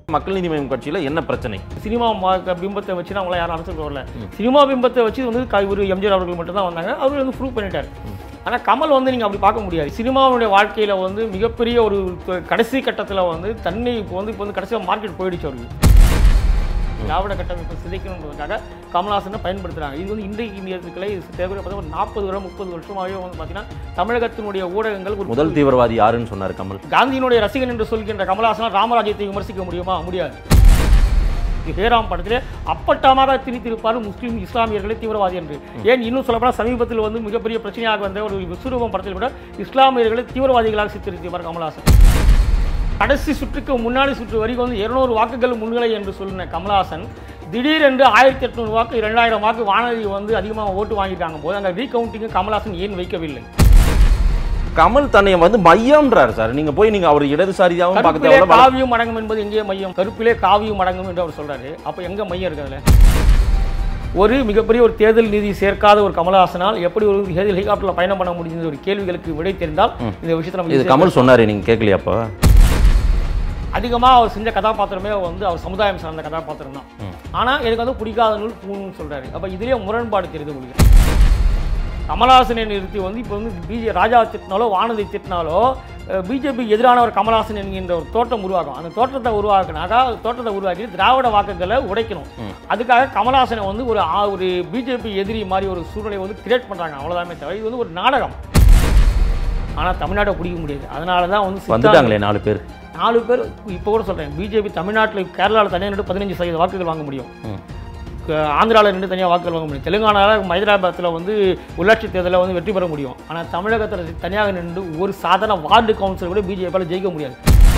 மக்கள் நீதி மய்யம் கட்சியில என்ன பிரச்சனை சினிமா மா- பிம்பத்தை வச்சு அவங்கள யாரும் அரசுக்கு வரல சினிமா பிம்பத்தை வச்சு வந்து க- இவரு எம்ஜிஆர் அவர்கள் மட்டும் தான் வந்தாங்க அவர் வந்து ப்ரூவ் பண்ணிட்டார் ஆனால் கமல் வந்து நீங்கள் அப்படி பார்க்க முடியாது சினிமாவுடைய வாழ்க்கையில் வந்து மிகப்பெரிய ஒரு த- கடைசி கட்டத்தில் வந்து தன்னை இப்போ வந்து இப்போ வந்து கடைசியாக மார்க்கெட் போயிடுச்சு அவருக்கு திராவிட கட்டமைப்பை சிதைக்கணுன்றதுக்காக கமல்ஹாசனை பயன்படுத்துறாங்க இது வந்து இன்றைக்கு இந்தியத்துக்களை தேவை பார்த்தா ஒரு நாற்பது வருடம் முப்பது வருஷமாகவே வந்து பார்த்தீங்கன்னா தமிழகத்தினுடைய ஊடகங்கள் ஒரு முதல் தீவிரவாதி யாருன்னு சொன்னார் கமல் காந்தியினுடைய ரசிகன் என்று சொல்கின்ற கமலஹாசனால் ராமராஜ்யத்தை விமர்சிக்க முடியுமா முடியாது ஹேராம் படத்திலே அப்பட்டமாக திரித்திருப்பார் முஸ்லீம் இஸ்லாமியர்களை தீவிரவாதி என்று ஏன் இன்னும் சொல்லப்போனால் சமீபத்தில் வந்து மிகப்பெரிய பிரச்சனையாக வந்த ஒரு விஸ்வரூபம் படத்தில் கூட இஸ்லாமியர்களை தீவிரவாதிகளாக சித்தரித்திருப்பார் கமலஹாசன் கடைசி சுற்றுக்கு முன்னாடி சுற்று வரைக்கும் வந்து இருநூறு வாக்குகள் முன்னிலை என்று சொன்ன கமலஹாசன் திடீரென்று ஆயிரத்தி எட்நூறு வாக்கு இரண்டாயிரம் வாக்கு வானதி வந்து அதிகமாக ஓட்டு வாங்கிட்டாங்க போது அங்கே ரீகவுண்டிங்கு கமலஹாசன் ஏன் வைக்கவில்லை கமல் தன்னை வந்து மையம்ன்றார் சார் நீங்க போய் நீங்க அவர் இடதுசாரியாவும் கருப்பிலே பக்கத்துல காவியம் அடங்கும் என்பது எங்கே மையம் கருப்பிலே காவியம் அடங்கும் என்று அவர் சொல்றாரு அப்ப எங்க மையம் இருக்கு அதுல ஒரு மிகப்பெரிய ஒரு தேர்தல் நிதி சேர்க்காத ஒரு கமலஹாசனால் எப்படி ஒரு ஹெலிகாப்டர்ல பயணம் பண்ண முடிஞ்சது ஒரு கேள்விகளுக்கு விடை தெரிந்தால் இந்த விஷயத்தை நம்ம இது ஈஸியா கமல் சொன்னாரு நீங்க கேட்கலையா அப்போ அதிகமா அவர் செஞ்ச கதாபாத்திரமே வந்து அவர் சமுதாயம் சார்ந்த கதாபாத்திரம் தான் ஆனா எனக்கு வந்து பிடிக்காத நூல் பூணுன்னு சொல்றாரு அப்ப இதுலயே முரண்பாடு தெரியுது உங்களுக்கு கமலஹாசனை நிறுத்தி வந்து இப்போ வந்து பிஜே ராஜா திட்டினாலோ வானதி திட்டினாலோ பிஜேபி எதிரான ஒரு கமலஹாசன் என்கின்ற ஒரு தோட்டம் உருவாகும் அந்த தோற்றத்தை உருவாக்குனாக்கா அந்த தோற்றத்தை உருவாக்கி திராவிட வாக்குகளை உடைக்கணும் அதுக்காக கமலஹாசனை வந்து ஒரு ஆ- ஒரு பிஜேபி எதிரி மாதிரி ஒரு சூழ்நிலை வந்து கிரியேட் பண்றாங்க அவ்வளவுதானே தவிர இது வந்து ஒரு நாடகம் ஆனா தமிழ்நாட்டை பிடிக்க முடியாது அதனால தான் வந்து சித்தாந்த- வந்துட்டாங்களே நாலு பேர் நாலு பேர் இப்போ கூட சொல்கிறேன் பிஜேபி தமிழ்நாட்டில் கேரளாவில் தனியாக நின்று பதினஞ்சு சதவீத வாக்குகள் வாங்க முடியும் ம். ஆந்திராவில் நின்று தனியாக வாக்குகள் வாங்க முடியும் தெலுங்கானாவில் ஹைதராபாத்தில் வந்து உள்ளாட்சி தேர்தலில் வந்து வெற்றி பெற முடியும் ஆனால் தமிழகத்தில் தனியாக நின்று ஒரு சாதாரண வார்டு கவுன்சிலர் கூட பிஜேபியால் ஜெயிக்க முடியாது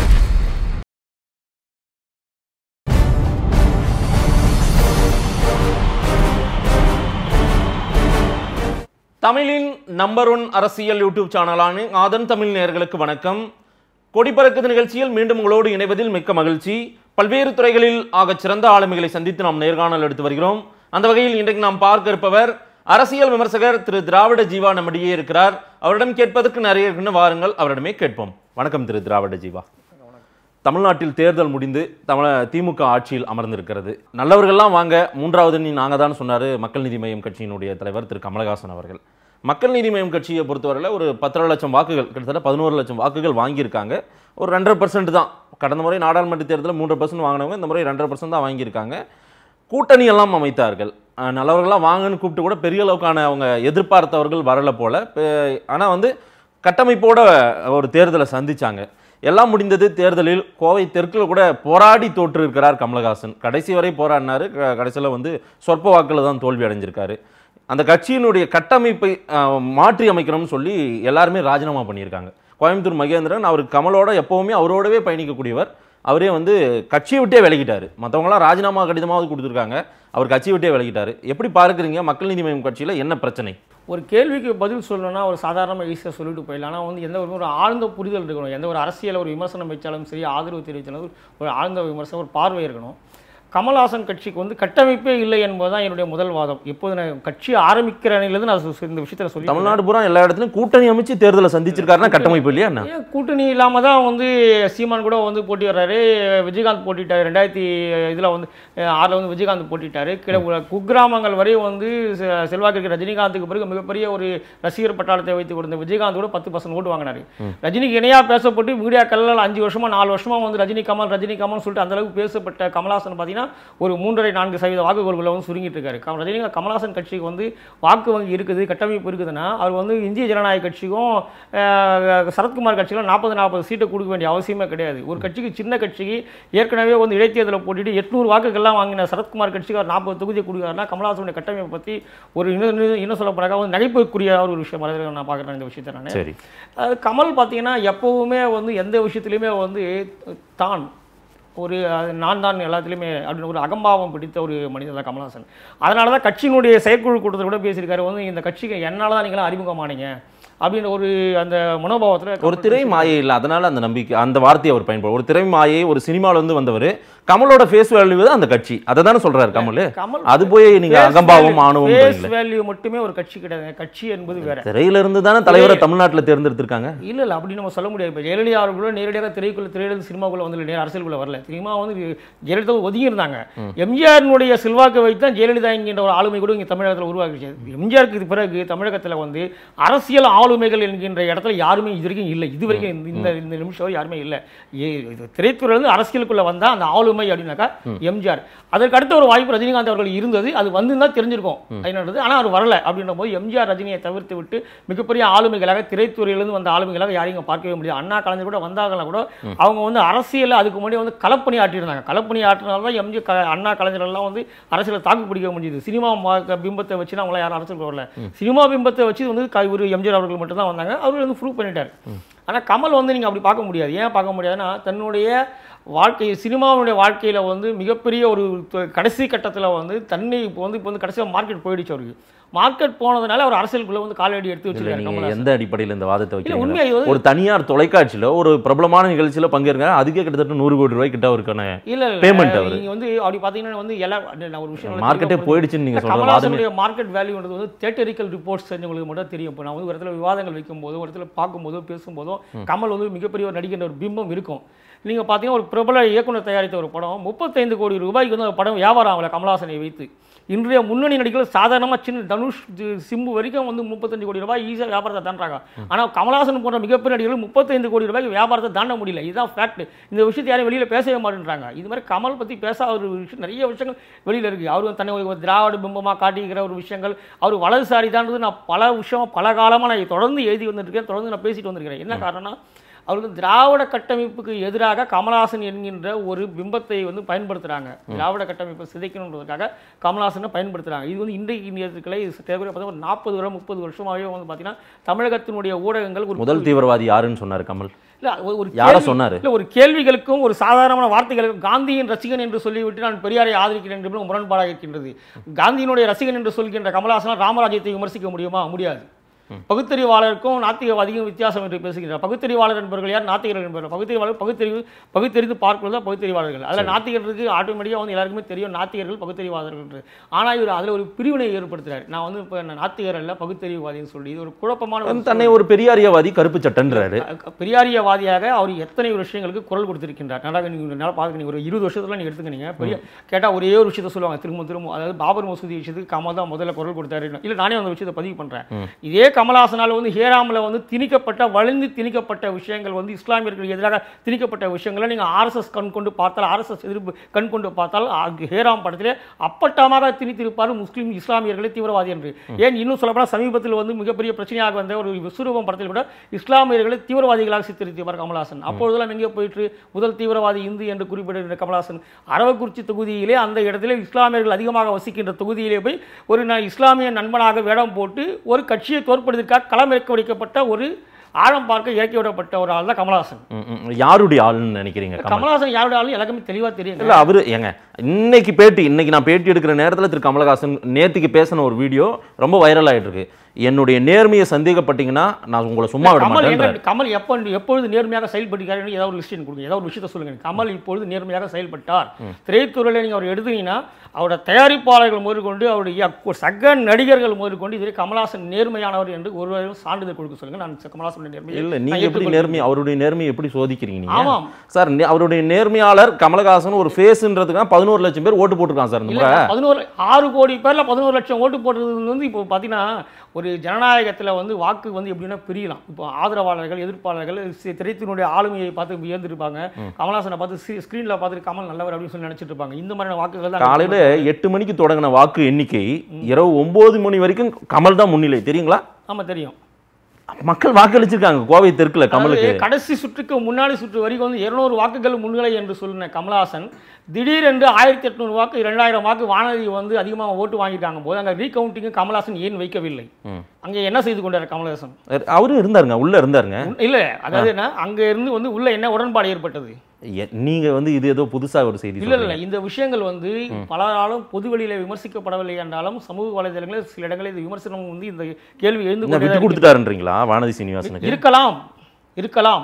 தமிழின் நம்பர் ஒன் அரசியல் யூடியூப் சேனலான ஆதன் தமிழ் நேயர்களுக்கு வணக்கம் கொடி பறக்குது நிகழ்ச்சியில் மீண்டும் உங்களோடு இணைவதில் மிக்க மகிழ்ச்சி பல்வேறு துறைகளில் ஆகச் சிறந்த ஆளுமைகளை சந்தித்து நாம் நேர்காணல் எடுத்து வருகிறோம் அந்த வகையில் இன்றைக்கு நாம் பார்க்க இருப்பவர் அரசியல் விமர்சகர் திரு திராவிட ஜீவா நம்மிடையே இருக்கிறார் அவரிடம் கேட்பதற்கு நிறைய இருக்குன்னு வாருங்கள் அவரிடமே கேட்போம் வணக்கம் திரு திராவிட ஜீவா தமிழ்நாட்டில் தேர்தல் முடிந்து தமிழ திமுக ஆட்சியில் அமர்ந்திருக்கிறது நல்லவர்கள்லாம் வாங்க மூன்றாவது நீ நாங்கள் தான் சொன்னார் மக்கள் நீதி மய்யம் கட்சியினுடைய தலைவர் திரு கமலஹாசன் அவர்கள் மக்கள் நீதி மய்யம் கட்சியை பொறுத்தவரையில் ஒரு பத்தரை லட்சம் வாக்குகள் கிட்டத்தட்ட பதினோரு லட்சம் வாக்குகள் வாங்கியிருக்காங்க ஒரு ரெண்டரை பர்சன்ட் தான் கடந்த முறை நாடாளுமன்ற தேர்தலில் மூன்று பர்சன்ட் வாங்கினவங்க இந்த முறை ரெண்டரை பர்சன்ட் தான் வாங்கியிருக்காங்க கூட்டணி எல்லாம் அமைத்தார்கள் அஹ் நல்லவர்கள்லாம் வாங்கன்னு கூப்பிட்டு கூட பெரிய அளவுக்கான அவங்க எதிர்பார்த்தவர்கள் வரல போல ஆனால் வந்து கட்டமைப்போட ஒரு தேர்தலை சந்திச்சாங்க எல்லாம் முடிந்தது தேர்தலில் கோவை தெற்கில் கூட போராடி தோற்று இருக்கிறார் கமலஹாசன் கடைசி வரை போராடினாரு க- கடைசியில் வந்து சொற்ப வாக்கில் தான் தோல்வி அடைஞ்சிருக்காரு அந்த கட்சியினுடைய கட்டமைப்பை அஹ், மாற்றி அமைக்கணும்னு சொல்லி எல்லாருமே ராஜினாமா பண்ணியிருக்காங்க கோயம்புத்தூர் மகேந்திரன் அவர் கமலோட எப்பவுமே அவரோடவே பயணிக்கக்கூடியவர் அவரே வந்து கட்சியை விட்டே விலகிட்டாரு மற்றவங்களாம் ராஜினாமா கடிதமாவது கொடுத்துருக்காங்க அவர் கட்சியை விட்டே விலகிட்டாரு எப்படி பார்க்குறீங்க மக்கள் நீதி மய்யம் கட்சியில் என்ன பிரச்சனை ஒரு கேள்விக்கு பதில் சொல்லணும்னா ஒரு சாதாரணமாக ஈஸியாக சொல்லிட்டு போயிடலாம் ஆனால் வந்து எந்த ஒரு ஒரு ஆழ்ந்த புரிதல் இருக்கணும் எந்த ஒரு அரசியல் ஒரு விமர்சனம் வச்சாலும் சரி ஆதரவு தெரிவித்தாலும் ஒரு ஆழ்ந்த விமர்சனம் ஒரு பார்வை இருக்கணும் கமல்ஹாசன் கட்சிக்கு வந்து கட்டமைப்பே இல்லை என்பதுதான் என்னுடைய முதல் வாதம் இப்போது நான் கட்சி ஆரம்பிக்கிற அணிலேருந்து நான் சு- இந்த விஷயத்தில் சொல்லி தமிழ்நாடு பூரா எல்லா இடத்துலையும் கூட்டணி அமைச்சு தேர்தலை சந்திச்சிருக்காருன்னா கட்டமைப்பு இல்லையா என்ன ஏன் கூட்டணி இல்லாமல் தான் வந்து சீமான் கூட வந்து போட்டி வர்றாரு விஜயகாந்த் போட்டிட்டார் ரெண்டாயிரத்தி இதில் வந்து ஆறில் வந்து விஜயகாந்த் போட்டிட்டாரு கிட குக்கிராமங்கள் வரை வந்து செ- செல்வாக்கு இருக்கிற ரஜினிகாந்துக்கு பிறகு மிகப்பெரிய ஒரு ரசிகர் பட்டாளத்தை வைத்து கொடுத்த விஜயகாந்த் கூட பத்து பர்சன்ட் ஓட்டு வாங்கினாரு ரஜினிக்கு இணையாக பேசப்பட்டு மீடியாக்கள் அஞ்சு வருஷமா நாலு வருஷமா வந்து ரஜினி கமல் ரஜினி கமல்னு சொல்லிட்டு அந்த அளவுக்கு பேசப்பட்ட கமல்ஹாசன் பார்த்தீங்கன்னா ஒரு மூன்றரை நான்கு சதவீத வாக்குகளுக்குள்ள வந்து சுருங்கிட்டு இருக்காரு கம்- ரஜினி கமல்ஹாசன் கட்சிக்கு வந்து வாக்கு வங்கி இருக்குது கட்டமைப்பு இருக்குதுன்னா அவர் வந்து இந்திய ஜனநாயக கட்சிக்கும் அஹ், சரத்குமார் கட்சிக்கும் நாற்பது நாற்பது சீட்டை கொடுக்க வேண்டிய அவசியமே கிடையாது ஒரு கட்சிக்கு சின்ன கட்சிக்கு ஏற்கனவே வந்து இடைத்தேர்தலில் போட்டிட்டு எட்நூறு வாக்குகள்லாம் வாங்கின சரத்குமார் கட்சிக்கு அவர் நாற்பது தொகுதி கொடுக்குறாருன்னா கமல்ஹாசனுடைய கட்டமைப்பை பற்றி ஒரு இன்னும் இன்னும் இன்னும் சொல்ல போனாக்கா வந்து நகைப்புக்குரிய ஒரு விஷயம் மாதிரி நான் பார்க்குறேன் இந்த விஷயத்தை நான் சரி அது கமல் பார்த்தீங்கன்னா எப்போவுமே வந்து எந்த விஷயத்துலையுமே வந்து தான் ஒரு அது நான் தான் எல்லாத்துலேயுமே அப்படின்னு ஒரு அகம்பாவம் பிடித்த ஒரு மனிதர் தான் கமல்ஹாசன் அதனால தான் கட்சியினுடைய செயற்குழு கூட்டத்தில் கூட பேசியிருக்காரு வந்து இந்த கட்சிக்கு என்னால் தான் நீங்களாம் அறிமுகமானீங்க அப்படின்ற ஒரு அந்த மனோபாவத்தில் ஒரு திரை மாயை இல்லை அதனால அந்த நம்பிக்கை அந்த வார்த்தையை அவர் பயன்படும் ஒரு திரை மாயை ஒரு சினிமாவில் வந்து வந்தவர் கமலோட ஃபேஸ் வேல்யூ தான் அந்த கட்சி அதை தானே சொல்றாரு கமல் கமல் அது போய் நீங்க அகம்பாவம் ஆணவம் ஃபேஸ் வேல்யூ மட்டுமே ஒரு கட்சி கிடையாது கட்சி என்பது வேற திரையில இருந்து தானே தலைவரை தமிழ்நாட்டுல தேர்ந்தெடுத்திருக்காங்க இல்ல இல்ல அப்படி நம்ம சொல்ல முடியாது இப்போ ஜெயலலிதா அவர்களோட நேரடியாக திரைக்குள்ள திரையிலிருந்து சினிமாக்குள்ள வந்து நேர அரசியலுக்குள்ள வரல சினிமா வந்து ஜெயலலிதா ஒதுங்கி இருந்தாங்க எம்ஜிஆரினுடைய செல்வாக்கை வைத்து தான் ஜெயலலிதா என்கின்ற ஒரு ஆளுமை கூட இங்கே தமிழகத்தில் உருவாக்கிச்சு எம்ஜிஆருக்கு இது பிறகு தமிழகத்தில் வந்து அரசியல் ஆளுமைகள் என்கின்ற இடத்துல யாருமே இது வரைக்கும் இல்லை இது வரைக்கும் இந்த- இந்த இந்த நிமிஷம் வரை யாருமே இல்லை ஏ- இது திரைத்துறையிலிருந்து அரசியலுக்குள்ள வந்தா அந்த ஆளுமை அப்படின்னாக்கா எம்ஜிஆர் அதற்கு அடுத்த ஒரு வாய்ப்பு ரஜினிகாந்த் அவர்கள் இருந்தது அது வந்து தான் தெரிஞ்சிருக்கும் என்னன்றது ஆனால் அவர் வரல அப்படின்ற போது எம்ஜிஆர் ரஜினியை தவிர்த்து விட்டு மிகப்பெரிய ஆளுமைகளாக திரைத்துறையிலிருந்து வந்த ஆளுமைகளாக யாரையும் இங்க பார்க்கவே முடியாது அண்ணா கலைஞர் கூட வந்தாங்கன்னா கூட அவங்க வந்து அரசியல் அதுக்கு முன்னாடி வந்து களப்பணி ஆட்டியிருந்தாங்க களப்பணி ஆற்றினால தான் எம்ஜி க- அண்ணா கலைஞர் எல்லாம் வந்து அரசியலை தாக்கு பிடிக்க முடியுது சினிமா மா- பிம்பத்தை வச்சு அவங்களாம் யாரும் அரசியல் வரல சினிமா பிம்பத்தை வச்சு வந்து க- இவரு எம்ஜிஆர் அவர்கள் மட்டும் தான் வந்தாங்க அவர் வந்து ப்ரூவ் பண்ணிட்டார் ஆனால் கமல் வந்து நீங்கள் அப்படி பார்க்க முடியாது ஏன் பார்க்க முடியாதுன்னா தன்னுடைய வாழ்க்கை சினிமாவுடைய வாழ்க்கையில் வந்து மிகப்பெரிய ஒரு த- கடைசி கட்டத்தில் வந்து தன்னை இப்போ வந்து இப்போ வந்து கடைசியாக மார்க்கெட் போயிடுச்சு அவருக்கு மார்க்கெட் போனதுனால அவர் அரசியலுக்குள்ள வந்து காலடி எடுத்து இல்ல வச்சிருக்காரு நீங்க கமலஹாசன். எந்த அடிப்படையில் இந்த வாதத்தை உண்மையா வைக்கிறீங்க இது வந்து- ஒரு தனியார் தொலைக்காட்சியில ஒரு பிரபலமான நிகழ்ச்சியில பங்கேற்க அதுக்கே கிட்டத்தட்ட நூறு கோடி ரூபாய் கிட்ட அவருக்கான இல்ல payment இல்ல அவரு. நீங்க வந்து அப்படி பாத்தீங்கன்னா வந்து எல்லா நான் ஒரு விஷயம் மார்க்கெட்டே போயிடுச்சுன்னு நீங்க சொல்ற வாதமே கமலாசனுடைய மார்க்கெட் வேல்யூன்றது வந்து தேட்டரிக்கல் ரிப்போர்ட்ஸ் செஞ்சவங்களுக்கு மட்டும் தெரியும் இப்போ நான் வந்து ஒரு இடத்துல விவாதங்கள் வைக்கும் போதோ ஒரு இடத்துல பார்க்கும்போதோ பேசும்போதோ கமல் வந்து மிகப்பெரிய ஒரு நடிக்கின்ற ஒரு பிம்பம் இருக்கும் நீங்க பார்த்தீங்கன்னா ஒரு பிரபல இயக்குனர் தயாரித்த ஒரு படம் முப்பத்தைந்து கோடி ரூபாய்க்கு வந்து அந்த படம் வியாபாரம் ஆகல கமலாசனை வைத்து இன்றைய முன்னணி நடிகர்கள் சாதாரணமா சின்ன தனுஷ் தி- சிம்பு வரைக்கும் வந்து முப்பத்தஞ்சு கோடி ரூபாய் ஈஸியாக வியாபாரத்தை தாண்டாங்க ஆனா கமலாசன் போன்ற மிகப்பெரிய நடிகர்கள் முப்பத்தைந்து கோடி ரூபாய்க்கு வியாபாரத்தை தாண்ட முடியல இதுதான் ஃபேக்ட் இந்த விஷயத்தை யாரும் வெளியில பேசவே மாட்டேன்றாங்க இது மாதிரி கமல் பத்தி பேசாத ஒரு விஷயம் நிறைய விஷயங்கள் வெளியில இருக்கு அவர் தன்னை ஒரு திராவிட பிம்பமா காட்டிக்கிற ஒரு விஷயங்கள் அவர் வலதுசாரி தான்றது நான் பல விஷயம் பல காலமா நான் தொடர்ந்து எழுதி வந்துருக்கேன் தொடர்ந்து நான் பேசிட்டு வந்திருக்கிறேன் என்ன காரணம்னா அவர் வந்து திராவிட கட்டமைப்புக்கு எதிராக கமலஹாசன் என்கின்ற ஒரு பிம்பத்தை வந்து பயன்படுத்துறாங்க திராவிட கட்டமைப்பை சிதைக்கணுன்றதுக்காக கமலஹாசனை பயன்படுத்துறாங்க இது வந்து இன்றைக்கு நேரத்துக்களை தேவையான பார்த்தா ஒரு நாற்பது வருடம் முப்பது வருஷமாகவே வந்து பார்த்தீங்கன்னா தமிழகத்தினுடைய ஊடகங்கள் ஒரு முதல் தீவிரவாதி யாருன்னு சொன்னாரு கமல் இல்ல ஒரு- ஒரு யார கேள்வி- சொன்னாரு? இல்ல ஒரு கேள்விகளுக்கும் ஒரு சாதாரணமான வார்த்தைகளுக்கும் காந்தியின் ரசிகன் என்று சொல்லிவிட்டு நான் பெரியாரை ஆதரிக்கிறேன் என்று முரண்பாடாக இருக்கின்றது காந்தியினுடைய ரசிகன் என்று சொல்கின்ற கமலஹாசன் ராமராஜ்யத்தை விமர்சிக்க முடியுமா முடியாது பகுத்தறிவாளருக்கும் நாத்திகவாதிக்கும் வித்தியாசம் என்று பேசுகிறார் பகுத்தறிவாளர் என்பவர்கள் யார் நாத்திகர்கள் என்பவர்கள் பகுத்தறிவாளர் பகுத்தறிவு பகுத்தறிந்து பார்ப்பது தான் பகுத்தறிவாளர்கள் அதில் நாத்திகர்களுக்கு ஆட்டோமேட்டிக்காக வந்து எல்லாருக்குமே தெரியும் நாத்திகர்கள் பகுத்தறிவாளர்கள் என்று ஆனால் இவர் அதில் ஒரு பிரிவினை ஏற்படுத்துறாரு நான் வந்து இப்போ நாத்திகர் அல்ல பகுத்தறிவாதின்னு சொல்லி இது ஒரு குழப்பமான ஒரு தன்னை ஒரு பெரியாரியவாதி கருப்பு சட்டன்றாரு அஹ் பெரியாரியவாதியாக அவர் எத்தனை விஷயங்களுக்கு குரல் கொடுத்திருக்கின்றார் நல்லா நீங்கள் நல்லா பார்க்க நீங்கள் ஒரு இருபது வருஷத்துல நீங்கள் எடுத்துக்க நீங்கள் பெரிய கேட்டால் ஒரே ஒரு விஷயத்த சொல்லுவாங்க திரும்ப திரும்ப அதாவது பாபர் மசூதி விஷயத்துக்கு கமல் தான் முதல்ல குரல் கொடுத்தாரு இல்லை நானே அந்த விஷயத்தை பதிவு பண்ணுறேன் இதே கமலஹாசனால் வந்து ஹேராமில் வந்து திணிக்கப்பட்ட வலிந்து திணிக்கப்பட்ட விஷயங்கள் வந்து இஸ்லாமியர்களுக்கு எதிராக திணிக்கப்பட்ட விஷயங்களை நீங்கள் ஆர்எஸ்எஸ் கண் கொண்டு பார்த்தால் ஆர்எஸ்எஸ் எதிர்ப்பு கண் கொண்டு பார்த்தால் அ- ஹேராம் படத்திலே அப்பட்டமாக திணித்திருப்பார் முஸ்லீம் இஸ்லாமியர்களை தீவிரவாதி என்று ஏன் இன்னும் சொல்லப்போனால் சமீபத்தில் வந்து மிகப்பெரிய பிரச்சனையாக வந்த ஒரு விஸ்வரூபம் படத்தில் கூட இஸ்லாமியர்களை தீவிரவாதிகளாக சித்தரித்தவர் கமலஹாசன் அப்பொழுதெல்லாம் எங்கே போயிட்டு முதல் தீவிரவாதி இந்து என்று குறிப்பிடுகிற கமலஹாசன் அரவக்குறிச்சி தொகுதியிலே அந்த இடத்திலே இஸ்லாமியர்கள் அதிகமாக வசிக்கின்ற தொகுதியிலே போய் ஒரு ந- இஸ்லாமிய நண்பனாக வேடம் போட்டு ஒரு கட்சியை தோற்படுவதற்காக களமிறக்க வைக்கப்பட்ட ஒரு ஆழம் பார்க்க இறக்கி விடப்பட்ட ஒரு ஆள் தான் கமலஹாசன் ம், ம். யாருடைய ஆளுன்னு நினைக்கிறீங்க கமல் கமலஹாசன் யாருடைய ஆளும் எல்லாருக்குமே தெளிவாக தெரியும் இல்ல அவரு ஏங்க இன்னைக்கு பேட்டி இன்னைக்கு நான் பேட்டி எடுக்கிற நேரத்துல திரு கமலஹாசன் நேத்துக்கு பேசின ஒரு வீடியோ ரொம்ப வைரல் ஆயிட்டு இருக்கு என்னுடைய நேர்மையை சந்தேகப்பட்டீங்கன்னா நான் உங்களை சும்மா விட கமல் மாட்டேன் எங்க கமல் எப்போ எப்பொழுது நேர்மையாக செயல்படுகிறார் ஏதாவது ஒரு லிஸ்ட் கொடுங்க ஏதாவது ஒரு விஷயத்தை சொல்லுங்க கமல் இப்பொழுது நேர்மையாக செயல்பட்டார் திரைத்துறையில் நீங்கள் அவர் எடுத்தீங்கன்னா அவரோட தயாரிப்பாளர்கள் முதற்கொண்டு அவருடைய சக நடிகர்கள் முதற்கொண்டு இதுவரை கமலஹாசன் நேர்மையானவர் என்று ஒருவரும் சான்றிதழ் கொடுக்க சொல்லுங்க நான் கமலஹாசன் நேர்மையை இல்ல நான் நீங்க எப்படி ஏற்றுக்கொள்கிறேன். நேர்மை அவருடைய நேர்மையை எப்படி சோதிக்கிறீங்க நீங்க ஆமாம் சார் நே- அவருடைய நேர்மையாளர் கமலஹாசன் ஒரு ஃபேஸ்ன்றதுக்காக பதினோரு லட்சம் பேர் ஓட்டு போட்டிருக்கான் சார் இந்த இல்ல முறை பதினோரு ஆறு கோடி பேர்ல பதினோரு லட்சம் ஓட்டு போடுறது வந்து இப்போ பார்த்தீங்கன்னா ஒரு ஜனநாயகத்துல வந்து வாக்கு வந்து எப்படின்னா பிரியலாம் இப்போ ஆதரவாளர்கள் எதிர்ப்பாளர்கள் சி- திரைத்தினுடைய ஆளுமையை பார்த்து வியந்திருப்பாங்க கமலஹாசனை பார்த்து ஸ்க்ரீனில் பார்த்துட்டு கமல் நல்லவர் அப்படின்னு சொல்லி நினைச்சிட்டு இருப்பாங்க இந்த மாதிரியான வாக்குகள் தான் காலையில எட்டு மணிக்கு தொடங்கின வாக்கு எண்ணிக்கை இரவு ஒன்பது மணி வரைக்கும் கமல் தான் முன்னிலை தெரியுங்களா ஆமா தெரியும் மக்கள் வாக்களிச்சிருக்காங்க கோவை தெற்குல கமலுக்கு அதாவது கடைசி சுற்றுக்கு முன்னாடி சுற்று வரைக்கும் வந்து இருநூறு வாக்குகள் முன்னிலை என்று சொன்ன கமலஹாசன் திடீரென்று ஆயிரத்தி எட்நூறு வாக்கு இரண்டாயிரம் வாக்கு வானதி வந்து அதிகமாக ஓட்டு வாங்கிட்டாங்க போது அங்கே ரீகவுண்டிங்கு கமலஹாசன் ஏன் வைக்கவில்லை ம். அங்கே என்ன செய்து கொண்டார் கமலஹாசன் அவரும் இருந்தாருங்க உள்ள இருந்தாருங்க உன்- இல்ல அதாவது என்ன அங்க இருந்து வந்து உள்ள என்ன உடன்பாடு ஏற்பட்டது எ- நீங்க வந்து இது ஏதோ புதுசா ஒரு செய்தி இல்ல இல்ல இந்த விஷயங்கள் வந்து பலராலும் பொதுவெளியில விமர்சிக்கப்படவில்லை என்றாலும் சமூக வலைதளங்களில் சில இடங்களில் இந்த விமர்சனம் வந்து இந்த கேள்வி எழுந்து என்ன கொண்டே விட்டு தான் கொடுத்துட்டாருன்றீங்களா வானதி சீனிவாசனுக்கு இருக்கலாம் இருக்கலாம்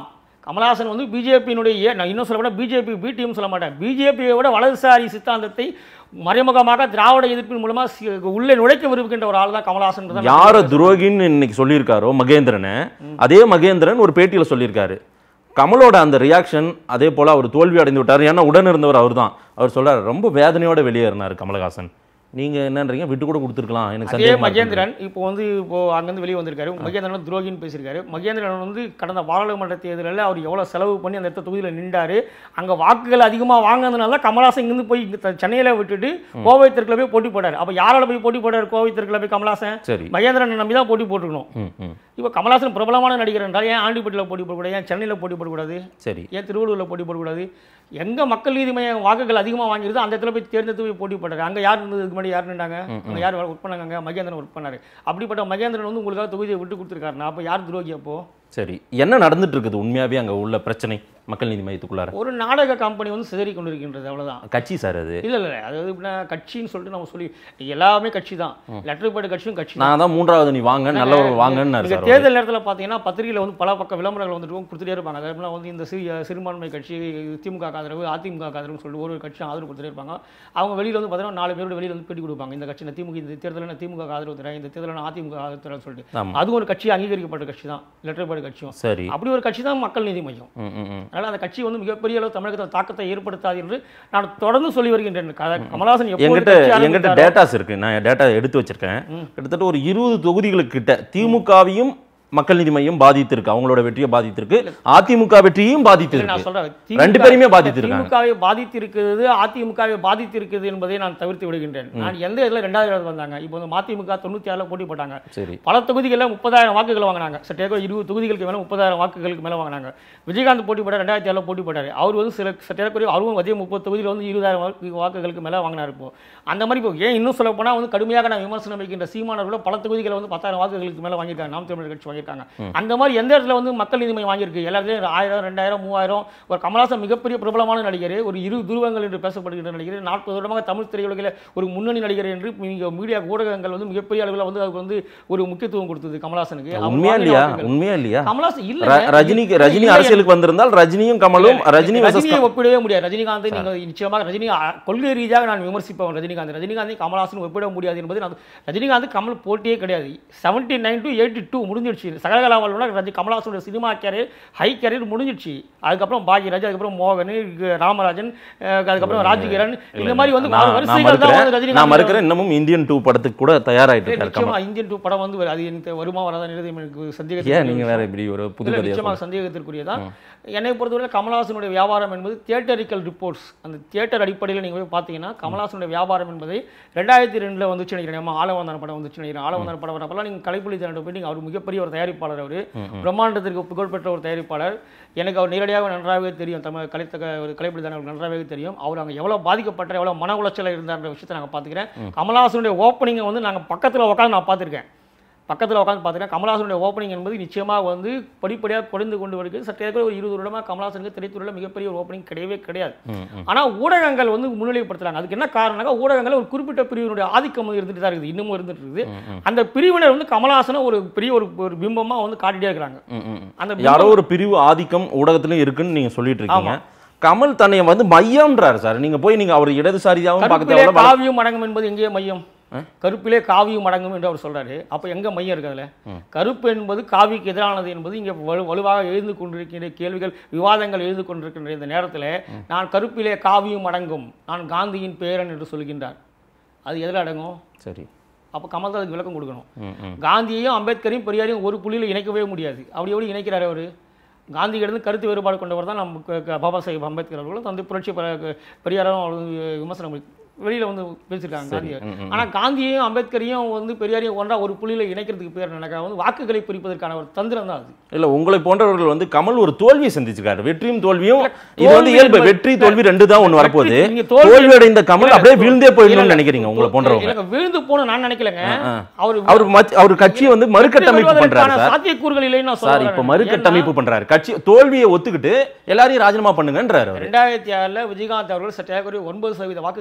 கமலஹாசன் வந்து பிஜேபியினுடைய நான் இன்னும் சொல்ல மாட்டேன் பிஜேபி பி டீம் சொல்ல மாட்டேன் பிஜேபியை விட வலதுசாரி சித்தாந்தத்தை மறைமுகமாக திராவிட எதிர்ப்பின் மூலமா சி- உள்ளே நுழைக்க விரும்புகின்ற ஒரு ஆள் தான் கமலஹாசன் யார துரோகின்னு இன்னைக்கு சொல்லியிருக்காரோ மகேந்திரனை அதே மகேந்திரன் ஒரு பேட்டியில சொல்லியிருக்காரு கமலோட அந்த ரியாக்ஷன் அதே போல அவர் தோல்வி அடைந்து விட்டார் ஏன்னா உடன் இருந்தவர் அவர்தான் அவர் சொல்றாரு ரொம்ப வேதனையோட வெளியேறினார் கமலஹாசன் நீங்க என்னன்றீங்க விட்டு கூட கொடுத்துருக்கலாம் எனக்கு அதே சந்தேகமா இருக்கு. மகேந்திரன் இப்போ வந்து இப்போ அங்கேருந்து வெளியே வந்திருக்காரு மகேந்திரன் துரோகின்னு பேசியிருக்காரு மகேந்திரன் வந்து கடந்த பாராளுமன்ற தேர்தலில் அவர் எவ்வளோ செலவு பண்ணி அந்த இடத்த தொகுதியில் நின்றாரு அங்கே வாக்குகள் அதிகமாக வாங்கினதுனால தான் கமலஹாசன் இங்கிருந்து போய் இங்க த- சென்னையில விட்டுட்டு கோவை தெற்குல போய் போட்டி போட்டார் அப்போ யாரால போய் போட்டி போட்டார் கோவை தெற்குல போய் கமலஹாசன் சரி மகேந்திரனை நம்பி தான் போட்டி போட்டுக்கணும் ம் ம் இப்போ கமலஹாசன் பிரபலமான நடிகர் என்றால் ஏன் ஆண்டிப்பட்டியில் போட்டி போடக்கூடாது ஏன் சென்னையில் போட்டி போடக்கூடாது சரி ஏன் திருவள்ளூரில் போட்டி போடக்கூடாது எங்கே மக்கள் நீதி மையம் வாக்குகள் அதிகமாக வாங்கிருதோ அந்த இடத்துல போய் தேர்ந்தெடுத்து போய் போட்டி போட்டாரு அங்கே யார் இருந்தது இதுக்கு முன்னாடி யார் நின்றாங்க அங்கே யார் ஒர்க் பண்ணாங்க அங்க மகேந்திரன் ஒர்க் பண்ணாரு அப்படிப்பட்ட மகேந்திரன் வந்து உங்களுக்காக தொகுதியை விட்டு கொடுத்துருக்காருன்னா அப்போ யார் துரோகி அப்போ சரி என்ன நடந்துட்டு இருக்குது உண்மையாவே அங்க உள்ள பிரச்சனை மக்கள் நீதி மையத்துக்குள்ளார ஒரு நாடக கம்பெனி வந்து சிதறி கொண்டிருக்கின்றது அவ்வளவுதான் கட்சி சார் அது இல்ல இல்ல அது எப்படின்னா கட்சின்னு சொல்லிட்டு நம்ம சொல்லி எல்லாமே கட்சி தான் லெட்டர் பேட் கட்சியும் கட்சி தான் நான் தான் மூன்றாவது நீ வாங்க நல்லவர் வாங்கன்னாரு நீங்க சார் தேர்தல் நேரத்தில் பார்த்தீங்கன்னா பத்திரிகையில் வந்து பல பக்க விளம்பரங்கள் வந்துட்டு கொடுத்துட்டே இருப்பாங்க அதே போல வந்து இந்த சிறு சிறுபான்மை கட்சி திமுக ஆதரவு அதிமுக ஆதரவு சொல்லிட்டு ஒரு ஒரு கட்சி ஆதரவு கொடுத்துட்டே இருப்பாங்க அவங்க வெளியில் வந்து பார்த்தீங்கன்னா நாலு பேரோட வெளியில் வந்து பேட்டி கொடுப்பாங்க இந்த கட்சி நான் திமுக இந்த தேர்தலில் நான் திமுக ஆதரவு தரேன் இந்த தேர்தலில் நான் அதிமுக ஆதரவு தரேன் சொல்லிட்டு ஆமா. அதுவும் ஒரு கட்சி அங்கீகரிக்கப்பட்ட கட்சி தான் லெட்டர் பேட் கட்சியும் சரி அப்படி ஒரு கட்சி தான் மக்கள் நீதி மையம் ம் ம் ம் அதனால் அந்த கட்சி வந்து மிகப்பெரிய அளவு தமிழகத்தில் தாக்கத்தை ஏற்படுத்தாது என்று நான் தொடர்ந்து சொல்லி வருகின்றேன் க- கமலஹாசன் எப்போது எங்கிட்ட கட்சி எங்கிட்ட ஆரம்பித்தாரோ- டேட்டாஸ் இருக்கு நான் டேட்டா எடுத்து வச்சிருக்கேன் கிட்டத்தட்ட ஒரு இருபது தொகுதிகளுக்கு கிட்ட திமுகவையும் மக்கள் நீதி மையம் பாதித்திருக்கு அவங்களோட வெற்றியை பாதித்திருக்கு அதிமுக வெற்றியையும் இல்ல, நான் பாதித்திருக்கு சொல்றேன் ரெண்டு பேரையுமே பாதித்திருக்காங்க. திமுகவை பாதித்திருக்கிறது அதிமுகவை பாதித்திருக்கிறது என்பதை நான் தவிர்த்து விடுகின்றேன் நான் எந்த இதில் ரெண்டாவது இடத்துல வந்தாங்க இப்போ வந்து மதிமுக தொண்ணூற்றி ஆறில் போட்டி போட்டாங்க சரி பல தொகுதிகளில் முப்பதாயிரம் வாக்குகள் வாங்கினாங்க சட்டேக இருபது தொகுதிகளுக்கு மேலே முப்பதாயிரம் வாக்குகளுக்கு மேலே வாங்கினாங்க விஜயகாந்த் போட்டி போட்டார் ரெண்டாயிரத்தி ஏழில் போட்டி போட்டார் அவர் வந்து சில சட்டேக்குரிய அவரும் அதே முப்பது தொகுதியில் வந்து இருபதாயிரம் வாக்கு வாக்குகளுக்கு மேலே வாங்கினார் இப்போ அந்த மாதிரி இப்போ ஏன் இன்னும் சொல்ல போனால் வந்து கடுமையாக நான் விமர்சனம் வைக்கின்ற சீமானவர்கள பல தொகுதிகளை வந்து பத்தாயிரம் வாக்குகளுக்கு மேலே வாங்கியிருக்காங்க நாம் தமிழர் கட்சி வாங்கியிருக்காங்க அந்த மாதிரி எந்த இடத்துல வந்து மக்கள் நீதி மையம் வாங்கியிருக்கு எல்லாத்துலேயும் ஆயிரம் ரெண்டாயிரம் மூவாயிரம் ஒரு கமலாசன் மிகப்பெரிய பிரபலமான நடிகர் ஒரு இரு துருவங்கள் என்று பேசப்படுகின்ற நடிகர் நாற்பது வருடமாக தமிழ் திரையுலகில் ஒரு முன்னணி நடிகர் என்று நீங்க மீடியா ஊடகங்கள் வந்து மிகப்பெரிய அளவில் வந்து அதுக்கு வந்து ஒரு முக்கியத்துவம் கொடுத்தது கமலாசனுக்கு அவர் உண்மையா வாங்கின இல்லையா வாக்குகள். உண்மையா இல்லையா கமலாசன் இல்ல ர- ரஜினிக்கு ரஜினி இல்ல, அரசியலுக்கு வந்திருந்தால் ரஜினியும் கமலும் ரஜினி versus ரஜினியை ஒப்பிடவே முடியாது ரஜினிகாந்தை நீங்க நிச்சயமாக ரஜினி அ, கொள்கை ரீதியாக நான் விமர்சிப்பவன் ரஜினிகாந்த் ரஜினிகாந்தை கமல்ஹாசன் ஒப்பிட முடியாது என்பது நான் ரஜினிகாந்த் கமல் போட்டியே கிடையாது seventy nine to eighty two முடிஞ்சிடுச்சு சகலகலாவலோட ரஜி கமல்ஹாசனோட சினிமா கேரியர் ஹை கேரியர் முடிஞ்சிடுச்சு அதுக்கப்புறம் பாக்யராஜ் அதுக்கப்புறம் மோகன் இங்க ராமராஜன் அஹ், அதுக்கப்புறம் ராஜகிரண் இந்த மாதிரி வந்து நான் நான் வரிசைகள் தான் வந்து மறுக்கிறேன் நான் ரஜினிகாந்த் மறுக்கிறேன் இன்னமும் இந்தியன் டூ படத்துக்கு கூட தயாராயிட்டு இருக்காரு கமல் நிச்சயமா இந்தியன் டூ படம் வந்து அது எனக்கு வருமா வராதான் எனக்கு சந்தேகம் ஏன் நீங்க வேற இப்படி ஒரு புது இல்ல, கதையா நிச்சயமாக சந்தேகத்திற்குரியதான் என்னை பொறுத்தவரை கமலஹாசனுடைய வியாபாரம் என்பது தியேட்டரிக்கல் ரிப்போர்ட்ஸ் அந்த தியேட்டர் அடிப்படையில் நீங்கள் போய் பார்த்தீங்கன்னா கமலஹாசனுடைய வியாபாரம் என்பதை ரெண்டாயிரத்தி ரெண்டில் வந்துச்சு நினைக்கிறேன் நம்ம ஆலவந்தான படம் வந்துச்சு நினைக்கிறேன் ஆலவந்தான படம் வரப்பெல்லாம் நீங்கள் கலைப்புலி தரண்ட போய் நீங்கள் அவர் மிகப்பெரிய ஒரு தயாரிப்பாளர் அவர் பிரம்மாண்டத்திற்கு புகழ்பெற்ற ஒரு தயாரிப்பாளர் எனக்கு அவர் நேரடியாக நன்றாகவே தெரியும் தமிழ் கலைத்தக ஒரு கலைப்புலி தரன் அவருக்கு நன்றாகவே தெரியும் அவர் அங்கே எவ்வளோ பாதிக்கப்பட்ட எவ்வளோ மன உளைச்சல இருந்தார்ன்ற விஷயத்தை நாங்கள் பார்த்துக்கிறேன் கமலஹாசனுடைய ஓப்பனிங்கை வந்து நாங்கள் பக்கத்தில் உட்காந்து நான் பார்த்துருக்கேன் பக்கத்தில் உட்காந்து பார்த்தீங்கன்னா கமலஹாசனுடைய ஓப்பனிங் என்பது நிச்சயமாக வந்து படிப்படியாக குறைந்து கொண்டு வருகிறது சற்று ஏற்கனவே ஒரு இருபது வருடமாக கமலஹாசனுக்கு திரைத்துறையில் மிகப்பெரிய ஒரு ஓப்பனிங் கிடையவே கிடையாது ஆனால் ஊடகங்கள் வந்து முன்னிலைப்படுத்துறாங்க அதுக்கு என்ன காரணம்னா ஊடகங்கள் ஒரு குறிப்பிட்ட பிரிவினுடைய ஆதிக்கம் வந்து இருந்துட்டு தான் இருக்குது இன்னமும் இருந்துட்டு இருக்குது அந்த பிரிவினர் வந்து கமலஹாசனை ஒரு பெரிய ஒரு ஒரு பிம்பமாக வந்து காட்டிட்டே இருக்கிறாங்க ம், ம், ம். அந்த யாரோ ஒரு பிரிவு ஆதிக்கம் ஊடகத்திலும் இருக்குன்னு நீங்க சொல்லிட்டு இருக்கீங்க கமல் தன்னை வந்து மையம்ன்றாரு சார் நீங்க போய் நீங்க அவர் இடதுசாரியாவும் பார்க்க கருப்பிலே தேவையில்ல காவியும் அடங்கும் என்பது எங்கே மையம் கருப்பிலே காவியும் அடங்கும் என்று அவர் சொல்றாரு அப்போ எங்க மையம் இருக்கு அதுல கருப்பு என்பது காவிக்கு எதிரானது என்பது இங்கே வலு வலுவாக எழுந்து கொண்டிருக்கின்ற கேள்விகள் விவாதங்கள் எழுந்து கொண்டிருக்கின்ற இந்த நேரத்தில் நான் கருப்பிலே காவியும் அடங்கும் நான் காந்தியின் பேரன் என்று சொல்கின்றார் அது எதில் அடங்கும் சரி அப்போ கமல் தான் அதுக்கு விளக்கம் கொடுக்கணும் ம், ம். காந்தியையும் அம்பேத்கரையும் பெரியாரையும் ஒரு புள்ளியில் இணைக்கவே முடியாது அப்படி எப்படி இணைக்கிறார் அவர் காந்தியிடந்து கருத்து வேறுபாடு கொண்டவர் தான் நம்ம க- க- பாபா சாஹேப் அம்பேத்கர் அவர்களும் வந்து புரட்சி பெ- பெரியாரும் அவர் வந்து விமர்சனம் பண்ணி- வெளியில வந்து பேசியிருக்காங்க காந்தியை ம், ம். ஆனா காந்தியையும் அம்பேத்கரையும் வந்து பெரியாரையும் ஒன்றா ஒரு புள்ளியில இணைக்கிறதுக்கு பேர் எனக்கு வந்து வாக்குகளை பிரிப்பதற்கான ஒரு தந்திரம் தான் அது இல்ல உங்களை போன்றவர்கள் வந்து கமல் ஒரு தோல்வியை சந்திச்சிருக்காரு வெற்றியும் தோல்வியும் இது தோல்வி வந்து இயல்பு என்பது- வெற்றி தோல்வி ரெண்டு தான் ஒண்ணு வரப்போகுது வெற்றி- நீங்க தோல்வி- தோல்வி அடைந்த கமல் இல்ல, அப்படியே வீழ்ந்தே போயிடணும்னு இல்ல, நினைக்கிறீங்க உங்களை போன்றவங்க இல்லைங்க, விழுந்து போன நான் நினைக்கலங்க அவர் அவர் மத்- அவர் கட்சியை வந்து மறுகட்டமைப்பு பண்றாரு வருவதற்கான சார் சாத்தியக்கூறுகள் இல்லைன்னு நான் சார் சொல்ல இப்ப வரேன். மறுகட்டமைப்பு பண்றாரு கட்சி தோல்வியை ஒத்துக்கிட்டு எல்லாரையும் ராஜினாமா பண்ணுங்கன்றாரு அவரு ரெண்டாயிரத்தி ஆறில் விஜயகாந்த் அவர்கள் சற்று ஒன்பது சதவீத வாக்குகளை வாங்கின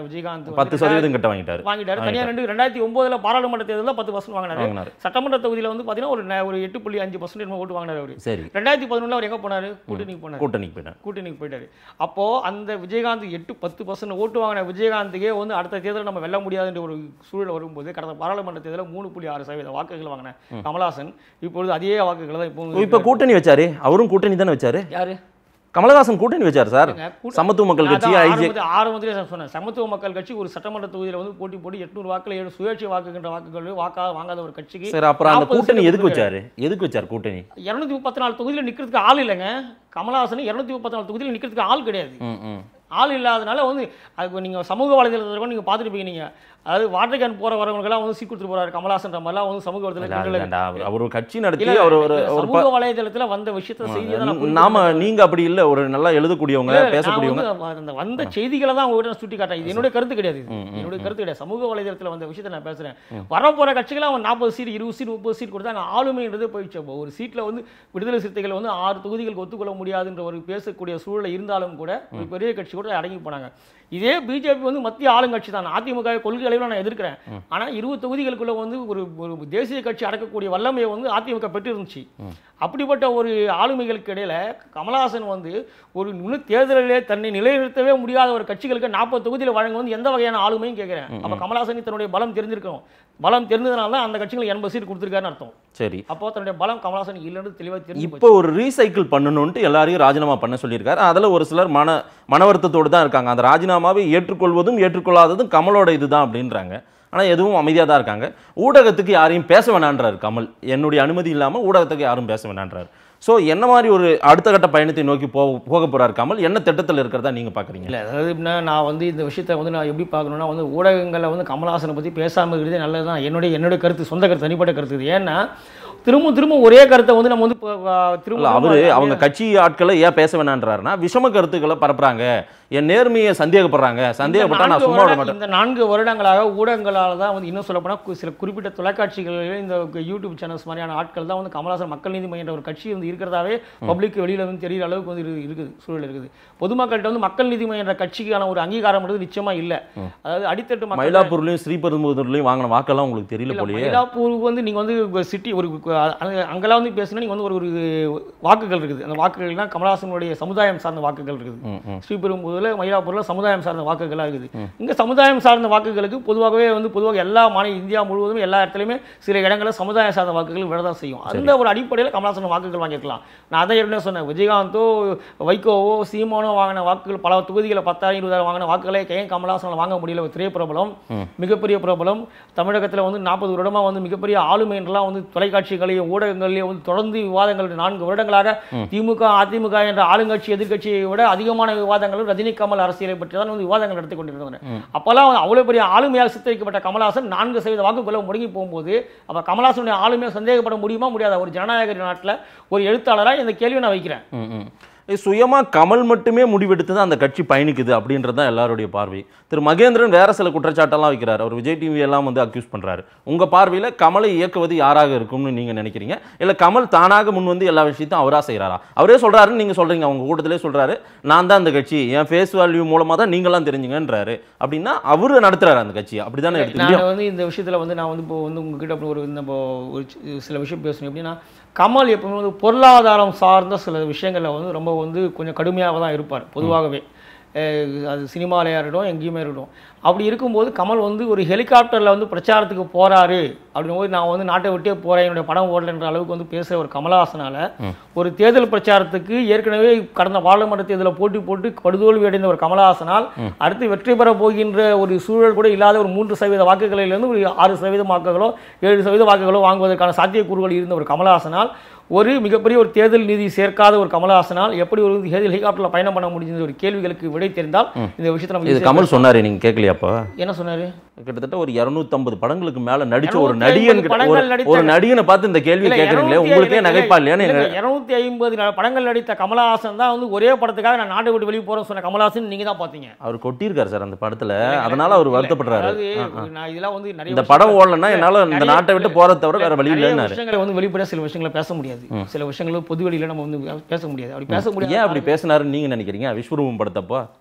விஜயகாந்த் வந்து பத்து சதவீதம் கிட்ட வாங்கிட்டாரு வாங்கிட்டாரு தனியா ரெண்டு ரெண்டாயிரத்தி ஒன்பதுல பாராளுமன்ற தேர்தலில் பத்து பர்சன்ட் வாங்கினாரு வாங்கினாரு சட்டமன்ற தொகுதியில வந்து பாத்தீங்கன்னா ஒரு ந- ஒரு எட்டு புள்ளி அஞ்சு பர்சன்ட் ஓட்டு வாங்கினாரு அவரு சரி ரெண்டாயிரத்தி பதினொன்றுல அவர் எங்க போனாரு கூட்டணிக்கு போனாரு கூட்டணிக்கு போயிட்டேன் கூட்டணிக்கு போயிட்டாரு அப்போ அந்த விஜயகாந்த் எட்டு பத்து பர்சன்ட் ஓட்டு வாங்கின விஜயகாந்துக்கே வந்து அடுத்த தேர்தலில் நம்ம வெல்ல முடியாதுன்ற ஒரு சூழல் வரும்போது கடந்த பாராளுமன்ற தேர்தலில் மூணு புள்ளி ஆறு சதவீத வாக்குகள் வாங்கின கமலஹாசன் இப்பொழுது அதே வாக்குகளை தான் இப்போ இப்ப கூட்டணி வச்சாரு அவரும் கூட்டணி தானே வச்சாரு யாரு கமலஹாசன் கூட்டணி வச்சாரு சார் ஏங்க, கூட்ட- சமத்துவ மக்கள் கட்சி அதான் ஐஜே ஆரம்பத்துல- ஆரம்பத்திலே நான் சொன்னேன் சமத்துவ மக்கள் கட்சி ஒரு சட்டமன்ற தொகுதியில வந்து போட்டி போட்டு எட்நூறு வாக்குல ஏழு சுயேட்சை வாக்குகின்ற வாக்குகள் வாக்கா வாங்காத ஒரு கட்சிக்கு சரி அப்புறம் அந்த 40 கூட்டணி சீட்டு எதுக்கு வச்சாரு எதுக்கு வச்சாரு கூட்டணி இருநூத்தி முப்பத்தி நாலு தொகுதியில நிக்கிறதுக்கு ஆள் இல்லைங்க கமலஹாசன் இருநூத்தி முப்பத்தி நாலு தொகுதியில நிக்கிறதுக்கு ஆள் கிடையாது ம் ம் ஆள் இல்லாதனால வந்து அதுக்கு நீங்கள் சமூக வலைதளத்தில் கூட நீங்கள் பார்த்துருப்பீங்க நீங்கள் அதாவது வாட்டர் கேன் போகிற வரவங்களுக்கெல்லாம் வந்து சீ கொடுத்துட்டு போறாரு கமலஹாசன்ற மாதிரிலாம் வந்து சமூக இல்ல, அது வலைதளத்தில் வேண்டாம். அவர் அவர் ஒரு கட்சி நடத்தி இல்ல, அவர் ஒரு இல்ல, ஒரு சமூக வலைதளத்தில் வந்த விஷயத்த செய்தியை தான் நான் ப- நாம குறிப்பிட்டேன். நீங்க அப்படி இல்ல ஒரு நல்லா எழுதக்கூடியவங்க இல்ல, நான் பேசக்கூடியவங்க வந்து அந்த வந்த செய்திகளை தான் உங்ககிட்ட நான் சுட்டி காட்டுறேன் இது என்னுடைய கருத்து கிடையாது இது. என்னுடைய கருத்து கிடையாது சமூக வலைதளத்தில் வந்த விஷயத்தை நான் பேசுறேன் வரப்போற கட்சிகளை அவன் நாற்பது சீட் இருபது சீட் முப்பது சீட் கொடுத்தா அங்க ஆளுமைன்றது போயிடுச்சு அப்போ ஒரு சீட்ல வந்து விடுதலை சிறுத்தைகள் வந்து ஆறு தொகுதிகளுக்கு ஒத்துக்கொள்ள முடியாதுன்ற ஒரு பேசக்கூடிய சூழல் இருந்தாலும் கூட ஒரு பெரிய கட்சி கூட அடங்கி போனாங்க இதே பிஜேபி வந்து மத்திய ஆளுங்கட்சி தான் அதிமுக கொள்கை அளவில் நான் எதிர்க்கிறேன் ஆனா இருபது தொகுதிகளுக்குள்ள வந்து ஒரு ஒரு தேசிய கட்சி அடக்கக்கூடிய வல்லமையை வந்து அதிமுக பெற்றிருந்துச்சு அப்படிப்பட்ட ஒரு ஆளுமைகளுக்கு இடையில கமலஹாசன் வந்து ஒரு இன்னும் தேர்தலிலே தன்னை நிலைநிறுத்தவே முடியாத ஒரு கட்சிகளுக்கு நாற்பது தொகுதியில் வழங்க வந்து எந்த வகையான ஆளுமையும் கேட்கிறேன் அப்ப கமலஹாசன் தன்னுடைய பலம் தெரிஞ்சிருக்கணும் பலம் தெரிஞ்சதுனால தான் அந்த கட்சிகள் எண்பது சீட் கொடுத்துருக்காருன்னு அர்த்தம் சரி அப்போ தன்னுடைய பலம் கமலஹாசன் இல்லைன்னு தெளிவாக தெரிஞ்சு இப்போ ஒரு ரீசைக்கிள் பண்ணணும்ட்டு எல்லாரையும் ராஜினாமா பண்ண சொல்லியிருக்காரு அதுல ஒரு சிலர் மன மன வருத்தத்தோடு தான் இருக்காங்க அந்த ராஜினாமாவை ஏற்றுக்கொள்வதும் ஏற்றுக்கொள்ளாததும் கமலோட இதுதான் அப்படின்றாங்க ஆனா எதுவும் அமைதியா தான் இருக்காங்க ஊடகத்துக்கு யாரையும் பேச வேணான்றாரு கமல் என்னுடைய அனுமதி இல்லாம ஊடகத்துக்கு யாரும் பேச வேணான்றாரு ஸோ என்ன மாதிரி ஒரு அடுத்த கட்ட பயணத்தை நோக்கி போக போக போறாரு கமல் என்ன திட்டத்தில் இருக்கிறதா நீங்க பாக்குறீங்க இல்லை அதாவது எப்படின்னா நான் வந்து இந்த விஷயத்தை வந்து நான் எப்படி பார்க்கணும்னா வந்து ஊடகங்களில் வந்து கமலஹாசனை பற்றி பேசாமல் இருக்கிறதே நல்லது தான் என்னுடைய என்னுடைய கருத்து சொந்த கருத்து தனிப்பட்ட கருத்து இது ஏன்னா திரும்ப திரும்ப ஒரே கருத்தை வந்து நம்ம வந்து இப்போ, ஆ, திரும்ப இல்ல திரும்ப அவரு அதே- அவங்க கட்சி ஆட்களை ஏன் பேச வேணான்றாருன்னா விஷம கருத்துக்களை பரப்புறாங்க என் நேர்மையை சந்தேகப்படுறாங்க சந்தேகப்பட்டா நான் நான்கு சும்மா விட வருட- மாட்டேன் இந்த நான்கு வருடங்களாக ஊடகங்களால் தான் வந்து இன்னும் சொல்லப்போனால் சில குறிப்பிட்ட தொலைக்காட்சிகளில் இந்த யூடியூப் சேனல்ஸ் மாதிரியான ஆட்கள் தான் வந்து கமலஹாசன் மக்கள் நீதி மையம் என்ற ஒரு கட்சி வந்து இருக்கிறதாவே பப்ளிக் வெளியில வந்து தெரியுற அளவுக்கு வந்து இரு- இருக்குது சூழல் இருக்குது பொதுமக்கள்கிட்ட வந்து மக்கள் நீதி மையம் என்ற கட்சிக்கான ஒரு அங்கீகாரம்ன்றது நிச்சயமா இல்ல அதாவது அடித்தட்டு மக்கள் மயிலாப்பூர்லயும் ஸ்ரீபெரும்புதூர்லயும் வாங்கின வாக்கெல்லாம் உங்களுக்கு தெரியல இல்ல, போலயே மயிலாப்பூருக்கு வந்து நீங்க வந்து சிட்டி ஒரு கு- அங்க- அங்கெல்லாம் வந்து பேசுனா நீங்க வந்து ஒரு ஒரு வாக்குகள் இருக்குது அந்த வாக்குகள்லாம் கமலஹாசனுடைய சமுதாயம் சார்ந்த வாக்குகள் இருக்குது ம், ம். ஸ்ரீபெரும்புதூர்ல மயிலாப்பூர்ல சமுதாயம் சார்ந்த வாக்குகளாக இருக்குது இங்க சமுதாயம் சார்ந்த வாக்குகளுக்கு பொதுவாகவே வந்து பொதுவாக எல்லா மாநில இந்தியா முழுவதும் எல்லா இடத்துலையுமே சில இடங்களில் சமுதாயம் சார்ந்த வாக்குகள் விழதான் செய்யும் அந்த ஒரு அடிப்படையில் கமலஹாசன் வாக்குகள் வாங்கியிருக்கலாம் நான் அதை ஏற்கனவே சொன்னேன் விஜயகாந்தோ வைகோவோ சீமானோ வாங்கின வாக்குகள் பல தொகுதிகளை பத்தாயிரம் இருபதாயிரம் வாங்கின வாக்குகளை ஏன் கமலஹாசனால் வாங்க முடியல ஒரு திரைப்பிரபலம் மிகப்பெரிய பிரபலம் தமிழகத்தில் வந்து நாற்பது வருடமா வந்து மிகப்பெரிய ஆளுமைன்றலாம் வந்து தொலைக்காட்சிகளையும் ஊடகங்களையும் வந்து தொடர்ந்து விவாதங்கள் நான்கு வருடங்களாக திமுக அதிமுக என்ற ஆளுங்கட்சி எதிர்க்கட்சியை விட அதிகமான விவாதங்களும் ரஜினி கமல் அரசியலை பற்றி தான் வந்து விவாதங்கள் நடத்தி கொண்டிருந்தனர் அப்போல்லாம் வந்து அவ்வளவு பெரிய ஆளுமையாக சித்தரிக்கப்பட்ட கமலஹாசன் நான்கு சதவீத வாக்குக்குள்ள முடங்கி போகும்போது அப்ப கமலஹாசனுடைய ஆளுமையை சந்தேகப்பட முடியுமா முடியாதா ஒரு ஜனநாயக நாட்டில் ஒரு எழுத்தாளராக இந்த கேள்வியை நான் வைக்கிறேன் ம், ம். இது சுயமா கமல் மட்டுமே முடிவெடுத்து தான் அந்த கட்சி பயணிக்குது அப்படின்றது தான் எல்லாருடைய பார்வை திரு மகேந்திரன் வேற சில குற்றச்சாட்டெல்லாம் வைக்கிறார் அவர் விஜய் டிவி எல்லாம் வந்து அக்யூஸ் பண்றாரு உங்க பார்வையில கமலை இயக்குவது யாராக இருக்கும்னு நீங்க நினைக்கிறீங்க இல்ல கமல் தானாக முன் வந்து எல்லா விஷயத்தையும் அவரா செய்றாரா அவரே சொல்றாருன்னு நீங்க சொல்றீங்க அவங்க கூட்டத்திலே சொல்றாரு நான் தான் அந்த கட்சி என் ஃபேஸ் வேல்யூ மூலமா தான் நீங்களாம் தெரிஞ்சுங்கன்றாரு அப்படின்னா அவரு நடத்துறாரு அந்த கட்சியை அப்படிதானே எடுத்துக்க முடியும் நான் வந்து இந்த விஷயத்துல வந்து நான் வந்து இப்போ வந்து உங்ககிட்ட அப்படி ஒரு இந்த இப்போ ஒரு சி- சில விஷயம் பேசணும் எப்படின்னா கமல் எப்பவுமே வந்து பொருளாதாரம் சார்ந்த சில விஷயங்கள்ல வந்து ரொம்ப வந்து கொஞ்சம் கடுமையாக தான் இருப்பார் பொதுவாகவே அஹ் அது சினிமாலையாக இருக்கட்டும் எங்கேயுமே இருக்கட்டும் அப்படி இருக்கும்போது கமல் வந்து ஒரு ஹெலிகாப்டரில் வந்து பிரச்சாரத்துக்கு போறாரு அப்படின்னும் போது நான் வந்து நாட்டை விட்டே போறேன் என்னுடைய படம் ஓடலைன்ற அளவுக்கு வந்து பேசுகிற ஒரு கமலஹாசனால ஒரு தேர்தல் பிரச்சாரத்துக்கு ஏற்கனவே கடந்த பாராளுமன்ற தேர்தலில் போட்டி போட்டு படுதோல்வி அடைந்த ஒரு கமலஹாசனால் அடுத்து வெற்றி பெற போகின்ற ஒரு சூழல் கூட இல்லாத ஒரு மூன்று சதவீத வாக்குகளிலிருந்து ஒரு ஆறு சதவீத வாக்குகளோ ஏழு சதவீத வாக்குகளோ வாங்குவதற்கான சாத்தியக்கூறுகள் இருந்த ஒரு கமலஹாசனால் ஒரு மிகப்பெரிய ஒரு தேர்தல் நிதி சேர்க்காத ஒரு கமலஹாசனால் எப்படி ஒரு ஹெலிகாப்டரில் பயணம் பண்ண முடிஞ்சது ஒரு கேள்விகளுக்கு விடை தெரிந்தால் இந்த விஷயத்தை நம்ம இது ஈஸியா கமல் சொன்னாரு நீங்க கேட்கலையாப்பா என்ன சொன்னாரு கிட்டத்தட்ட ஒரு 250 படங்களுக்கு மேல நடிச்ச ஒரு 250 நடிகன் கிட்ட- படங்கள் ஒரு- நடித்த- ஒரு நடிகனை பார்த்து இந்த கேள்வி இல்ல, கேட்கறீங்களே 250 உங்களுக்கே இல்ல, நகைப்பா இல்லையான்னு இல்ல, எனக்கு- 250 படங்கள் நடித்த கமலஹாசன் தான் வந்து ஒரே படத்துக்காக நான் நாட்டை விட்டு வெளியே போறேன்னு சொன்ன கமலஹாசன் நீங்க தான் பாத்தீங்க அவர் கொட்டியிருக்காரு சார் அந்த படத்துல அதனால அவர் வருத்தப்படுறாரு அதாவது நான் இதெல்லாம் வந்து நிறைய இந்த படம் விஷயங்கள் ஓடலன்னா என்னால இந்த நிறைய- நாட்டை விட்டு போறத தவிர வேற வழி நிறைய இல்லைன்னாரு விஷயங்களை வந்து வெளிப்படையா சில விஷயங்களை பேச முடியாது சில விஷயங்கள் பொது வெளியில நம்ம வந்து பேச முடியாது அப்படி பேச முடியாது ஏன் அப்படி பேசினாருன்னு நீங்க நினைக்கிறீங்க விஸ்வரூபம் படத்தப்போ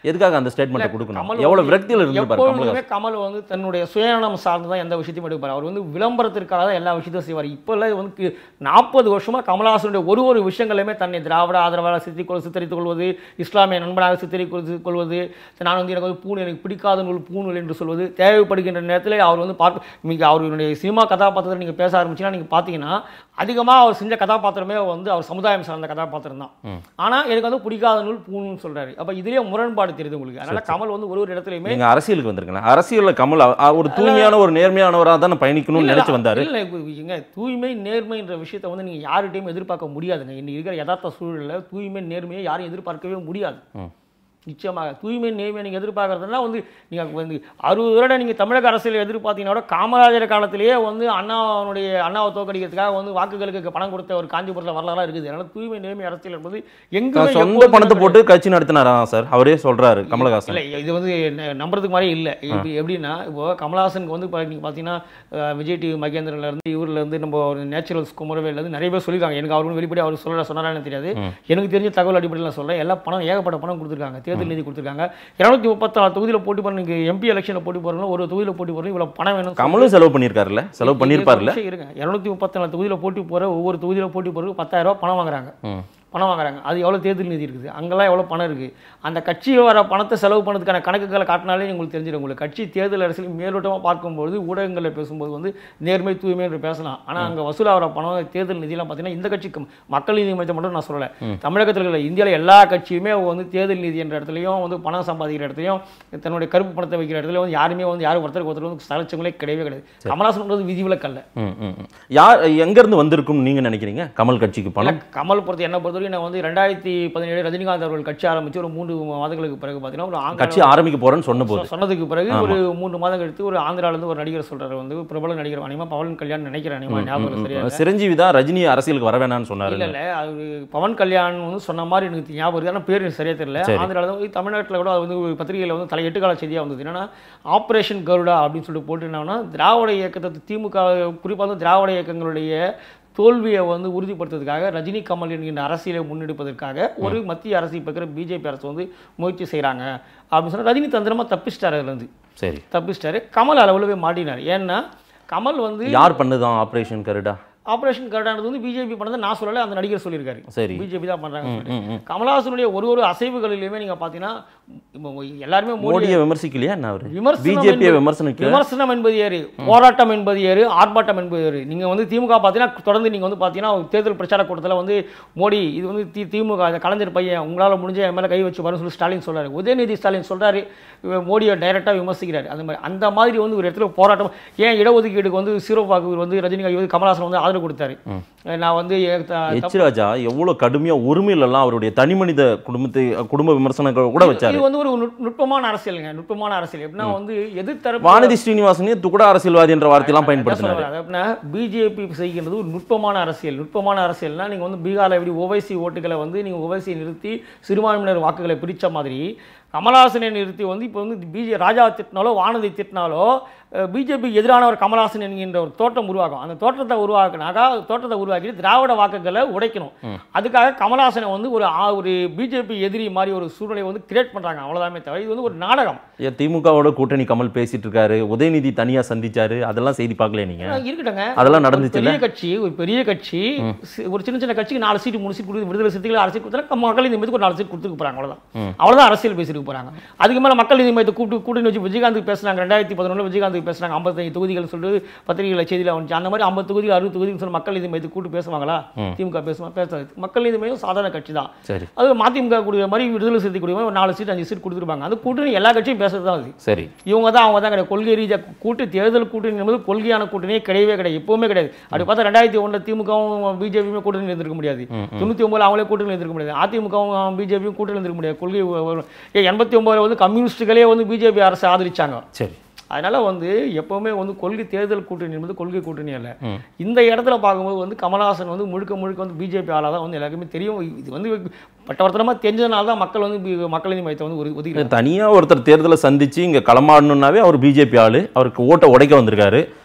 எதுக்காக அந்த ஸ்டேட்மெண்ட்டை கொடுக்கணும் கமல் எவ்வளவு வந்து விரக்தியில் இருந்திருப்பாரு கமலஹாசன் எப்பொழுதுமே கமல் வந்து தன்னுடைய சுயநலம் சார்ந்து தான் எந்த விஷயத்தையும் எடுப்பார் அவர் வந்து விளம்பரத்திற்காக தான் எல்லா விஷயத்தையும் செய்வார் இப்போ எல்லாம் வந்து நாற்பது வருஷமா கமலஹாசனுடைய ஒரு ஒரு விஷயங்களையுமே தன்னை திராவிட ஆதரவாளர் சித்திக் கொள் சித்தரித்துக் கொள்வது இஸ்லாமிய நண்பனாக சித்தரித்துக் கொள்வது நான் வந்து எனக்கு வந்து பூணு எனக்கு பிடிக்காத நூல் பூணூல் என்று சொல்வது தேவைப்படுகின்ற நேரத்தில் அவர் வந்து பார்க்க நீங்கள் அவருடைய சினிமா கதாபாத்திரத்தை நீங்கள் பேச ஆரம்பிச்சீங்கன்னா நீங்கள் பார்த்தீங்கன்னா அதிகமாக அவர் செஞ்ச கதாபாத்திரமே வந்து அவர் சமுதாயம் சார்ந்த கதாபாத்திரம் தான் ஆனால் எனக்கு வந்து பிடிக்காத நூல் பூணுன்னு சொல்றாரு அப்போ இதுலேயே முரண்பாடு தெரியுது உங்களுக்கு அதனால கமல் வந்து ஒரு ஒரு இடத்துலையுமே நீங்க அரசியலுக்கு வந்திருக்கலாம் அரசியல்ல கமல் அ- அ- ஒரு தூய்மையான ஒரு நேர்மையானவராக தானே பயணிக்கணும்னு நினைச்சு வந்தாரு இல்ல இப்ப இங்க தூய்மை நேர்மைன்ற விஷயத்தை வந்து நீங்க யார்கிட்டயும் எதிர்பார்க்க முடியாதுங்க இன்னைக்கு இருக்கிற யதார்த்த சூழல்ல தூய்மை நேர்மையை யாரும் எதிர்பார்க்கவே முடியாது ம். நிச்சயமாக தூய்மை நேர்மை நீங்கள் எதிர்பார்க்கறதுனா வந்து நீங்கள் வந்து அறுபது வருடம் நீங்கள் தமிழக அரசியல் எதிர்பார்த்தீங்கன்னா கூட காமராஜர் காலத்திலேயே வந்து அண்ணாவுடைய அண்ணாவை தோக்கடிக்கிறதுக்காக வந்து வாக்குகளுக்கு பணம் கொடுத்த ஒரு காஞ்சிபுரத்தில் வரலாறு இருக்குது அதனால தூய்மை நேர்மை அரசியல் என்பது எங்குமே தான் சொந்த எப்போதுமே பணத்தை போட்டு கட்சி நடத்தினாரா சார் அவரே சொல்றாரு கமலஹாசன் இல்லை இது வந்து ந- நம்புறதுக்கு மாதிரி இல்லை எப்படி எப்படின்னா இப்போ கமலஹாசனுக்கு வந்து இப்போ நீங்கள் பார்த்தீங்கன்னா அஹ், விஜய் டிவி மகேந்திரன்லேருந்து இவர்லேருந்து நம்ம ஒரு நேச்சுரல்ஸ் குமரவேலேருந்து நிறைய பேர் சொல்லியிருக்காங்க எனக்கு அவர் வெளிப்படையாக அவர் சொல்ல சொன்னாரான்னு தெரியாது எனக்கு தெரிஞ்ச தகவல் அடிப்படையில் நான் சொல்கிறேன் எல்லாம் பணம் ஏகப்பட்ட பணம் கொடுத்துருக்காங்க தேர்தல் நிதி கொடுத்துருக்காங்க இரநூத்தி முப்பத்தாறு தொகுதியில் போட்டி போகிற நீங்கள் எம்பி எலெக்ஷனில் போட்டி போகிறவங்க ஒரு தொகுதியில் போட்டி போகிறோம் இவ்வளோ பணம் வேணும் கமலும் செலவு பண்ணியிருக்காருல்ல செலவு பண்ணியிருப்பார்ல இருங்க இரநூத்தி முப்பத்தி நாலு தொகுதியில் போட்டி போகிற ஒவ்வொரு தொகுதியில் போட்டி போகிறதுக்கு பத்தாயிரம் ரூபாய் பணம் வாங்குறாங்க ம். பணம் வாங்குறாங்க அது எவ்வளோ தேர்தல் நிதி இருக்குது அங்கெல்லாம் எவ்வளோ பணம் இருக்குது அந்த கட்சி வர பணத்தை செலவு பண்ணதுக்கான கணக்குகளை காட்டினாலே உங்களுக்கு தெரிஞ்சிடும் உங்களுக்கு கட்சி தேர்தல் அரசியல் மேலோட்டமாக பார்க்கும்போது ஊடகங்களில் பேசும்போது வந்து நேர்மை தூய்மை என்று பேசலாம் ஆனால் அங்கே வசூலாகிற பணம் தேர்தல் நிதியெல்லாம் பார்த்தீங்கன்னா இந்த கட்சிக்கு மக்கள் நீதி மையத்தை மட்டும் நான் சொல்லலை தமிழகத்தில் இருக்கிற இந்தியாவில் எல்லா கட்சியுமே வந்து தேர்தல் நிதி என்ற இடத்துலையும் வந்து பணம் சம்பாதிக்கிற இடத்துலையும் தன்னுடைய கருப்பு பணத்தை வைக்கிற இடத்துல வந்து யாருமே வந்து யாரும் ஒருத்தருக்கு ஒருத்தர் வந்து சலைச்சவங்களே கிடையவே கிடையாது கமலாசன் விதிவிலக்கல்ல ம், ம், ம். யார் எங்க இருந்து வந்திருக்கும் நீங்க நினைக்கிறீங்க கமல் கட்சிக்கு பணம் இல்ல, கமல் பொறுத்த என்ன பொறுத்தவரைக்கும் நான் வந்து ரெண்டாயிரத்தி பதினேழு ரஜினிகாந்த் அவர்கள் கட்சி ஆரம்பிச்சு ஒரு மூன்று மாதங்களுக்கு பிறகு பார்த்தீங்கன்னா ஒரு ஆந்திரா கட்சி ஆரம்பிக்க போறேன்னு சொன்ன போது சொ- சொன்னதுக்கு பிறகு ஒரு மூன்று மாதம் கழித்து ஒரு ஆந்திரால இருந்து ஒரு நடிகர் சொல்றாரு வந்து பிரபல நடிகர் அனிமா பவன் கல்யாண் நினைக்கிறேன் அனிமா ஞாபகம் இல்ல, சரியா இல்ல. சிரஞ்சீவி தான் ரஜினி அரசியலுக்கு வர வேணாம்னு சொன்னாரு இல்ல இல்ல அது பவன் கல்யாண் வந்து சொன்ன மாதிரி எனக்கு ஞாபகம் இருக்கு ஆனால் பேர் எனக்கு சரியா தெரியல சரி. ஆந்திரால வந்து தமிழ்நாட்டில் கூட அது வந்து ஒரு பத்திரிகையில் வந்து தலை எட்டு கால செய்தியாக வந்தது என்னன்னா ஆப்ரேஷன் கருடா அப்படின்னு சொல்லிட்டு போட்டு என்னன்னா திராவிட இயக்கத்தை திமுக குறிப்பாக வந்து திராவிட இயக்கங்களுடைய தோல்வியை வந்து உறுதிப்படுத்துறதுக்காக ரஜினி கமல் என்கின்ற அரசியலை முன்னெடுப்பதற்காக ஒரு மத்திய அரசு இப்போ இருக்கிற பிஜேபி அரசு வந்து முயற்சி செய்கிறாங்க அப்படின்னு சொன்னா ரஜினி தந்திரமாக தப்பிச்சிட்டாரு அதுலேருந்து சரி தப்பிச்சிட்டாரு கமல் அளவில் போய் மாட்டினார் ஏன்னா கமல் வந்து யார் பண்ணுதான் ஆபரேஷன் கருடா ஆபரேஷன் கருடானது வந்து பிஜேபி பண்ணதை நான் சொல்லலை அந்த நடிகர் சொல்லியிருக்காரு சரி பிஜேபி தான் பண்ணுறாங்க ம், ம். கமலஹாசனுடைய ஒரு ஒரு அசைவுகளிலுமே நீங்க பார்த்தீங்கன்னா இப்போ எல்லாருமே மோடி மோடியை விமர்சிக்கலையா என்ன அவரு விமர்சனம் பிஜேபியை என்பது- விமர்சனிக்கல விமர்சனம் என்பது ஏறு போராட்டம் என்பது ஏறு ஆர்ப்பாட்டம் என்பது ஏறு நீங்க வந்து திமுக பார்த்தீங்கன்னா தொடர்ந்து நீங்க வந்து பார்த்தீங்கன்னா தேர்தல் பிரச்சார கூட்டத்தில் வந்து மோடி இது வந்து தி திமுக இந்த கலைஞர் பையன் உங்களால முடிஞ்ச என் மேல கை வச்சு வரும்னு சொல்லி ஸ்டாலின் சொல்றாரு உதயநிதி ஸ்டாலின் சொல்றாரு இவர் மோடியை டைரக்டா விமர்சிக்கிறாரு அந்த மாதிரி அந்த மாதிரி வந்து ஒரு இடத்துல போராட்டம் ஏன் இடஒதுக்கீடுக்கு வந்து சீரோ பாக்கு வந்து ரஜினிகாந்த் வந்து கமலஹாசன் வந்து ஆதரவு கொடுத்தாரு நான் வந்து ஏ- த- எச் ராஜா எவ்வளவு கடுமையா உரிமையில எல்லாம் அவருடைய தனிமனித குடும்பத்தை குடும்ப விமர்சனங்கள் கூட வச்சாரு இது வந்து ஒரு நுட்- நுட்பமான அரசியலுங்க நுட்பமான அரசியல் எப்படின்னா வந்து எதிர்த்தரப்பு வானதி ஸ்ரீனிவாசனே துக்குடா அரசியல்வாதி என்ற வார்த்தையெல்லாம் பயன்படுத்தினாரு அப்படின்னா பிஜேபி செய்கின்றது ஒரு நுட்பமான அரசியல் நுட்பமான அரசியல்னா நீங்க வந்து பீகார்ல எப்படி ஓவைசி ஓட்டுகளை வந்து நீங்க ஓவைசி நிறுத்தி சிறுபான்மையினர் வாக்குகளை பிரிச்ச மாதிரி கமலஹாசனை நிறுத்தி வந்து இப்போ வந்து பிஜே ராஜா திட்டினாலோ வானதி திட்டினாலோ பிஜேபி எதிரான ஒரு கமலஹாசன் என்கின்ற ஒரு தோட்டம் உருவாகும் அந்த தோற்றத்தை உருவாக்குனாக்கா தோற்றத்தை உருவாக்கி திராவிட வாக்குகளை உடைக்கணும் அதுக்காக கமலஹாசனை வந்து ஒரு ஆ- ஒரு பிஜேபி எதிரி மாதிரி ஒரு சூழ்நிலை வந்து கிரியேட் பண்றாங்க அவ்வளவுதாமே தவிர இது வந்து ஒரு நாடகம் ஏன் திமுகவோட கூட்டணி கமல் பேசிட்டு இருக்காரு உதயநிதி தனியா சந்திச்சாரு அதெல்லாம் செய்தி பார்க்கல நீங்க இருக்கட்டுங்க அதெல்லாம் ஒரு நடந்துச்சுல்ல பெரிய கட்சி ஒரு பெரிய கட்சி சி- ஒரு சின்ன சின்ன கட்சிக்கு நாலு சீட்டு மூணு சீட் கொடுத்து விடுதலை சிறுத்தைகள் அரசியல் கொடுத்தா மக்கள் நீதி மையத்துக்கு ஒரு நாலு சீட் கொடுத்துக்க போறாங்க அவ்வளவுதான் அவ்வளவுதான் அரசியல் பேசிட்டு போறாங்க அதுக்கு மேல மக்கள் நீதி மையத்தை கூப்பிட்டு கூட்டணி வச்சு விஜயகாந்த் பேசுனாங்க ரெண்டாயிரத்தி பதினொன்று விஜயகாந்த் பேசுனாங்க ஐம்பத்தஞ்சு தொகுதிகள் சொல்லிட்டு பத்திரிகையில் செய்தியில் வந்துச்சு அந்த மாதிரி ஐம்பது தொகுதி அறுபது தொகுதிகள் சொல்லி மக்கள் நீதி மையத்தை கூப்பிட்டு பேசுவாங்களா திமுக பேசுமா பேசாது மக்கள் நீதி மையம் சாதாரண கட்சி தான் சரி அது மதிமுக கூடிய மாதிரி விடுதலை சிறுத்தை கூடிய மாதிரி ஒரு நாலு சீட் அஞ்சு சீட் கொடுத்துருப்பாங்க அது கூட்டணி எல்லா கட்சியும் பேசுறது தான் அது சரி இவங்க தான் அவங்க தான் கிடையாது கொள்கை ரீதியாக கூட்டு தேர்தல் கூட்டணி என்பது கொள்கையான கூட்டணியே கிடையவே கிடையாது எப்பவுமே கிடையாது அப்படி பார்த்தா ரெண்டாயிரத்தி ஒன்றில் திமுகவும் பிஜேபியுமே கூட்டணி இருந்திருக்க முடியாது தொண்ணூற்றி ஒன்பதுல அவங்களே கூட்டணி இருந்திருக்க முடியாது அதிமுகவும் பிஜேபியும் கூட்டணி இருந்திருக்க முடியாது கொள்கை ஒரு- ஏன் எண்பத்தி ஒன்பதுல வந்து கம்யூனிஸ்டுகளே வந்து பிஜேபி அரசை ஆதரிச்சாங்க சரி அதனால வந்து எப்பவுமே வந்து கொள்கை தேர்தல் கூட்டணி என்பது கொள்கை கூட்டணி அல்ல இந்த இடத்துல பார்க்கும்போது வந்து கமலஹாசன் வந்து முழுக்க முழுக்க வந்து பிஜேபி ஆளாக தான் வந்து எல்லாருக்குமே தெரியும் இது வந்து பட்டவர்த்தனமாக தெரிஞ்சதுனால தான் மக்கள் வந்து பி- மக்கள் நீதி மையத்தை வந்து ஒதுக்கி ஒதுக்கி தனியா ஒருத்தர் தேர்தலை சந்திச்சு இங்க களமாடணும்னாவே அவர் பிஜேபி ஆளு அவருக்கு ஓட்டை உடைக்க வந்திருக்காரு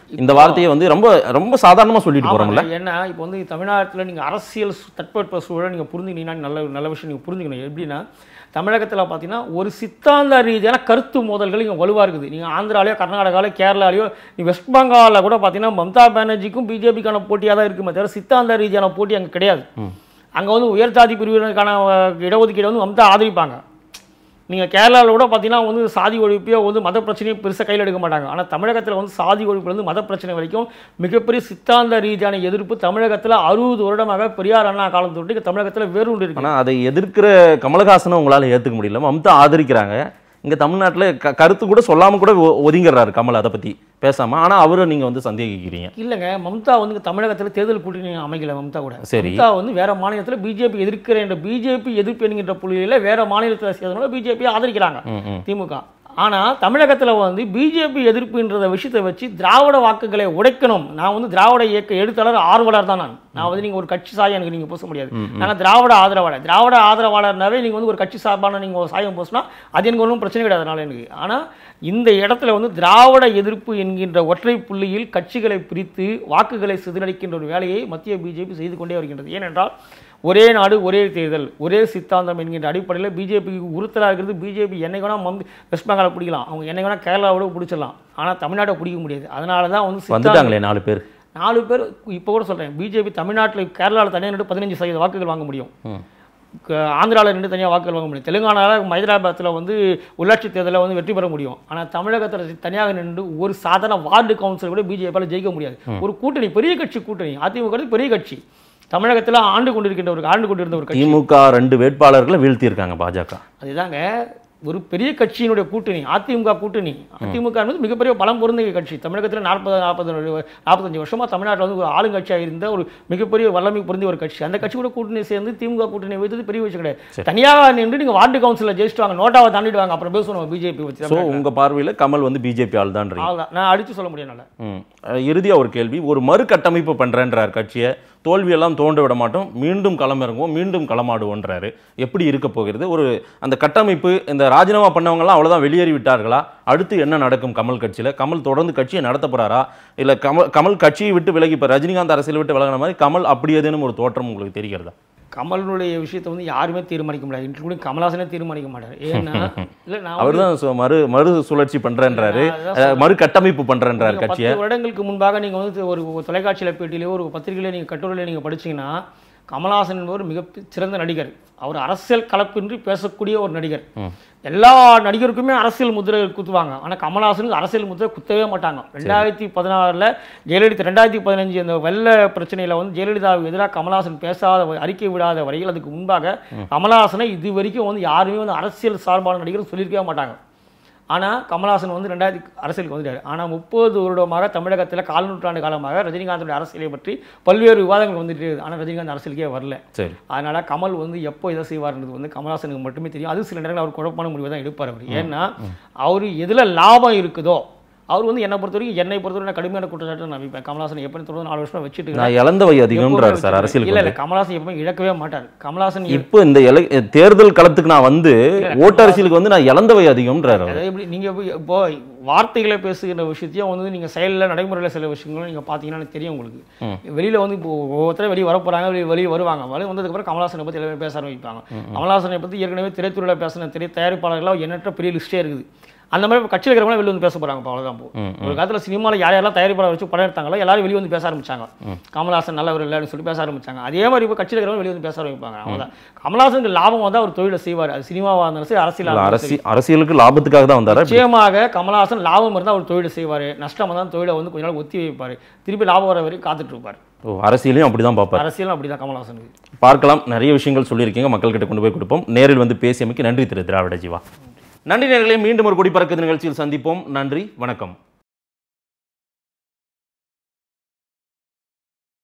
இந்த வார்த்தையை வந்து ரொம்ப ரொம்ப சாதாரணமா சொல்லிட்டு போறோம்ல ஆமாங்க. ஏன்னா இப்போ வந்து தமிழ்நாட்டில் நீங்கள் அரசியல் சு- தட்பவெட்ப சூழலை நீங்கள் புரிஞ்சுக்கிட்டீங்கன்னா நல்ல நல்ல விஷயம் நீங்கள் புரிஞ்சுக்கணும் எப்படின்னா தமிழகத்தில் பார்த்தீங்கன்னா ஒரு சித்தாந்த ரீதியான கருத்து மோதல்கள் இங்கே வலுவாக இருக்குது நீங்கள் ஆந்திராலையோ கர்நாடகாலையோ கேரளாலையோ நீ வெஸ்ட் பெங்காலில் கூட பார்த்தீங்கன்னா மம்தா பானர்ஜிக்கும் பிஜேபிக்கான போட்டியாக தான் இருக்குமே தவிர சித்தாந்த ரீதியான போட்டி அங்கே கிடையாது அங்கே வந்து உயர்ஜாதி பிரிவினருக்கான அஹ், இடஒதுக்கீடு வந்து மம்தா ஆதரிப்பாங்க நீங்கள் கேரளாவில் கூட பார்த்தீங்கன்னா வந்து சாதி ஒழிப்பையோ வந்து மத பிரச்சனையும் பெருசாக கையில் எடுக்க மாட்டாங்க ஆனால் தமிழகத்தில் வந்து சாதி ஒழிப்புலேருந்து மத பிரச்சனை வரைக்கும் மிகப்பெரிய சித்தாந்த ரீதியான எதிர்ப்பு தமிழகத்தில் அறுபது வருடமாக பெரியார் அண்ணா காலம் தொட்டு தமிழகத்தில் வேரூண்டு இருக்கு ஆனா அதை எதிர்க்கிற கமலஹாசனை உங்களால ஏத்துக்க முடியல மம்தா ஆதரிக்கிறாங்க இங்க தமிழ்நாட்டுல க கருத்து கூட சொல்லாம கூட ஒ- ஒதுங்கிடுறாரு கமல் அதை பத்தி பேசாம ஆனா அவரை நீங்க வந்து சந்தேகிக்கிறீங்க இல்லைங்க மம்தா வந்து தமிழகத்தில் தேர்தல் கூட்டணி அமைக்கல மம்தா கூட சரி. மம்தா வந்து வேற மாநிலத்தில் பிஜேபி எதிர்க்கிற என்ற பிஜேபி எதிர்ப்பு என்கின்ற புள்ளியில் வேற மாநிலத்தில் சேர்ந்தனால பிஜேபி ஆதரிக்கிறாங்க ம், ம். திமுக ஆனால் தமிழகத்தில் வந்து பிஜேபி எதிர்ப்புன்றத விஷயத்தை வச்சு திராவிட வாக்குகளை உடைக்கணும் நான் வந்து திராவிட இயக்க எழுத்தாளர் ஆர்வலர் தான் நான் நான் வந்து நீங்கள் ஒரு கட்சி சாயம் எனக்கு நீங்கள் பூச முடியாது நாங்கள் திராவிட ஆதரவாளர் திராவிட ஆதரவாளர்னாவே நீங்கள் வந்து ஒரு கட்சி சார்பான நீங்கள் ஒரு சாயம் பூசினா அது எனக்கு ஒன்றும் பிரச்சனை கிடையாது அதனால எனக்கு ஆனால் இந்த இடத்துல வந்து திராவிட எதிர்ப்பு என்கின்ற ஒற்றை புள்ளியில் கட்சிகளை பிரித்து வாக்குகளை சிதறடிக்கின்ற ஒரு வேலையை மத்திய பிஜேபி செய்து கொண்டே வருகின்றது ஏனென்றால் ஒரே நாடு ஒரே தேர்தல் ஒரே சித்தாந்தம் என்கின்ற அடிப்படையில் பிஜேபிக்கு உறுத்தலாக இருக்கிறது பிஜேபி என்னை வேணால் மம் வெஸ்ட் பெங்காலை பிடிக்கலாம் அவங்க என்னை வேணால் கேரளாவோட பிடிச்சிடலாம் ஆனால் தமிழ்நாட்டை பிடிக்க முடியாது அதனால தான் வந்து சித்தாந்தம் வந்துட்டாங்களே நாலு பேர் நாலு பேர் இப்போ கூட சொல்கிறேன் பிஜேபி தமிழ்நாட்டில் கேரளாவில் தனியாக நின்று பதினஞ்சு சதவீத வாக்குகள் வாங்க முடியும் ம். ஆந்திராவில் நின்று தனியாக வாக்குகள் வாங்க முடியும் தெலுங்கானாவில் ஹைதராபாத்தில் வந்து உள்ளாட்சி தேர்தலில் வந்து வெற்றி பெற முடியும் ஆனால் தமிழகத்தில் தனியாக நின்று ஒரு சாதாரண வார்டு கவுன்சில் கூட பிஜேபியால் ஜெயிக்க முடியாது ஒரு கூட்டணி பெரிய கட்சி கூட்டணி அதிமுக ங்கிறது பெரிய கட்சி தமிழகத்தில் ஆண்டு கொண்டிருக்கின்ற ஒரு ஆண்டு கொண்டிருந்த ஒரு கட்சி திமுக ரெண்டு வேட்பாளர்களை வீழ்த்தியிருக்காங்க பாஜக அதுதாங்க ஒரு பெரிய கட்சியினுடைய கூட்டணி அதிமுக கூட்டணி அதிமுக என்பது மிகப்பெரிய பலம் பொருந்திய கட்சி தமிழகத்தில் நாற்பது நாற்பது நாற்பத்தஞ்சு வருஷமா தமிழ்நாட்டில் வந்து ஒரு ஆளுங்கட்சியாக இருந்த ஒரு மிகப்பெரிய வல்லமை பொருந்திய ஒரு கட்சி அந்த கட்சி கூட கூட்டணி சேர்ந்து திமுக கூட்டணி வைத்தது பெரிய விஷயம் கிடையாது தனியாக நின்று நீங்கள் வார்டு கவுன்சிலில் ஜெயிச்சிட்டு வாங்க நோட்டாவை தாண்டிட்டு வாங்க அப்புறம் பேசுவோம் பிஜேபி வச்சு ஸோ உங்க பார்வையில கமல் வந்து பிஜேபி ஆள் தான் அவ்வளவுதான். நான் அடித்து சொல்ல முடியும் என்னால. ம் அஹ் இறுதியா ஒரு கேள்வி ஒரு மறுகட்டமைப்பு பண்றேன்றார் கட்சியை தோல்வியெல்லாம் தோண்ட விட மாட்டோம் மீண்டும் களமிறங்குவோம் மீண்டும் களமாடுவோன்றாரு எப்படி இருக்க போகிறது ஒரு அந்த கட்டமைப்பு இந்த ராஜினாமா பண்ணவங்கலாம் அவ்வளவுதான் வெளியேறி விட்டார்களா அடுத்து என்ன நடக்கும் கமல் கட்சியில கமல் தொடர்ந்து கட்சியை நடத்த போறாரா இல்ல கமல் கமல் கட்சியை விட்டு விலகி இப்ப ரஜினிகாந்த் அரசியல் விட்டு விலகின மாதிரி கமல் அப்படி ஏதேனும் ஒரு தோற்றம் உங்களுக்கு தெரிகிறதா கமலுடைய விஷயத்தை வந்து யாருமே தீர்மானிக்க முடியாது இன்க்ளூடிங் கமலாசனே தீர்மானிக்க மாட்டார் ஏன்னா இல்லை நான் அவர் தான் மறு மறு சுழற்சி பண்றேன்றாரு நான் அதான் அஹ் மறு கட்டமைப்பு பண்றேன்றாரு நீங்க கட்சியை பத்து வருடங்களுக்கு முன்பாக நீங்கள் வந்து ஒரு ஒரு தொலைக்காட்சியில் பேட்டியிலையோ ஒரு பத்திரிகையில நீங்கள் கட்டுரையில நீங்கள் படிச்சீங்கன்னா கமலஹாசன் என்பவர் மிக சிறந்த நடிகர் அவர் அரசியல் கலப்பின்றி பேசக்கூடிய ஒரு நடிகர் எல்லா நடிகருக்குமே அரசியல் முத்திரை குத்துவாங்க ஆனால் கமலஹாசனுக்கு அரசியல் முத்திரை குத்தவே மாட்டாங்க ரெண்டாயிரத்தி பதினாறில் ஜெயலலிதா ரெண்டாயிரத்தி பதினஞ்சு அந்த வெள்ள பிரச்சனையில் வந்து ஜெயலலிதாவுக்கு எதிராக கமலஹாசன் பேசாத வ- அறிக்கை விடாத வரையில் அதுக்கு முன்பாக கமலஹாசனை இது வரைக்கும் வந்து யாருமே வந்து அரசியல் சார்பான நடிகர் சொல்லியிருக்கவே மாட்டாங்க ஆனால் கமலஹாசன் வந்து ரெண்டாயிரத்தி அரசியலுக்கு வந்துட்டார் ஆனால் முப்பது வருடமாக தமிழகத்தில் கால் நூற்றாண்டு காலமாக ரஜினிகாந்தோட அரசியலை பற்றி பல்வேறு விவாதங்கள் வந்துட்டு இருக்குது ஆனால் ரஜினிகாந்த் அரசியலுக்கே வரல சரி அதனால் கமல் வந்து எப்போ இதை செய்வார்ன்றது வந்து கமல்ஹாசனுக்கு மட்டுமே தெரியும் அது சில நேரங்கள் அவர் குழப்பமான முடிவை தான் எடுப்பார் அவர் ஏன்னா அவர் எதில் லாபம் இருக்குதோ அவர் வந்து என்னை பொறுத்த வரைக்கும் என்னை பொறுத்த வரைக்கும் நான் கடுமையான குற்றச்சாட்டு நான் வைப்பேன் கமல்ஹாசன் எப்படி தொடர்ந்து நாலு வருஷமா வச்சுட்டு நான் இழந்தவை அதிகம்ன்றாரு சார் அரசியலுக்கு இல்லை வந்து. இல்லை கமல்ஹாசன் எப்பவுமே இழக்கவே மாட்டார் கமல்ஹாசன் இப்போ இந்த எலை தேர்தல் களத்துக்கு நான் வந்து ஓட்டு அரசியலுக்கு வந்து நான் இழந்தவை அதிகம்ன்றாரு அவர். அதாவது எப்படி நீங்கள் போய் இப்போ வார்த்தைகளை பேசுகிற விஷயத்தையும் வந்து நீங்கள் செயலில் நடைமுறையில் சில விஷயங்களும் நீங்கள் பார்த்தீங்கன்னா எனக்கு தெரியும் உங்களுக்கு வெளியில் வந்து இப்போ ஒவ்வொருத்தரும் வெளியே வர போகிறாங்க வெளியே வெளியே வருவாங்க வெளியே வந்ததுக்கப்புறம் கமல்ஹாசனை பற்றி எல்லாமே பேச ஆரம்பிப்பாங்க கமல்ஹாசனை பற்றி ஏற்கனவே திரைத்துறையில் பேசின திரை தயாரிப்பாளர்களாக எண்ணற்ற பெரிய லிஸ்ட்டே இருக்குது அந்த மாதிரி இப்போ கட்சியில் இருக்கிறவங்க வெளியே வந்து பேச போகிறாங்க இப்போ அவ்வளோதான் இப்போ ஒரு காலத்தில் சினிமாவில் யார் யாரெல்லாம் தயாரிப்பாளர் வச்சு படம் எடுத்தாங்களோ எல்லாரும் வெளியே வந்து பேச ஆரம்பிச்சாங்க கமல்ஹாசன் நல்லவர் இல்லைன்னு சொல்லி பேச ஆரம்பிச்சாங்க அதே மாதிரி இப்போ கட்சியில் இருக்கிறவங்க வெளியே வந்து பேச ஆரம்பிப்பாங்க அவ்வளோதான் கமல்ஹாசனுக்கு லாபம் வந்தால் அவர் தொழிலை செய்வார் அது சினிமாவாக இருந்தாலும் சரி அரசியலாக இல்ல, இருந்தாலும் சரி. அரசி அரசியலுக்கு லாபத்துக்காக தான் வந்தாரா இப்படி? நிச்சயமாக கமலஹாசன் லாபம் இருந்தால் அவர் தொழிலை செய்வார் நஷ்டம் வந்தால் தொழிலை வந்து கொஞ்ச நாள் ஒத்தி வைப்பார் திருப்பி லாபம் வர வரைக்கும் காத்துட்டு இருப்பார் ஓ அரசியலையும் அப்படிதான் பார்ப்பார் அரசியலும் அப்படிதான் கமலஹாசனுக்கு பார்க்கலாம் நிறைய விஷயங்கள் சொல்லியிருக்கீங்க மக்கள்கிட்ட கொண்டு போய் கொடுப்போம் நேரில் வந்து பேசியமைக்கு நன்றி திரு திராவிட ஜீவா நன்றி நேர்களே மீண்டும் ஒரு குடிப்பறக்க நிகழ்ச்சியில் சந்திப்போம் நன்றி வணக்கம்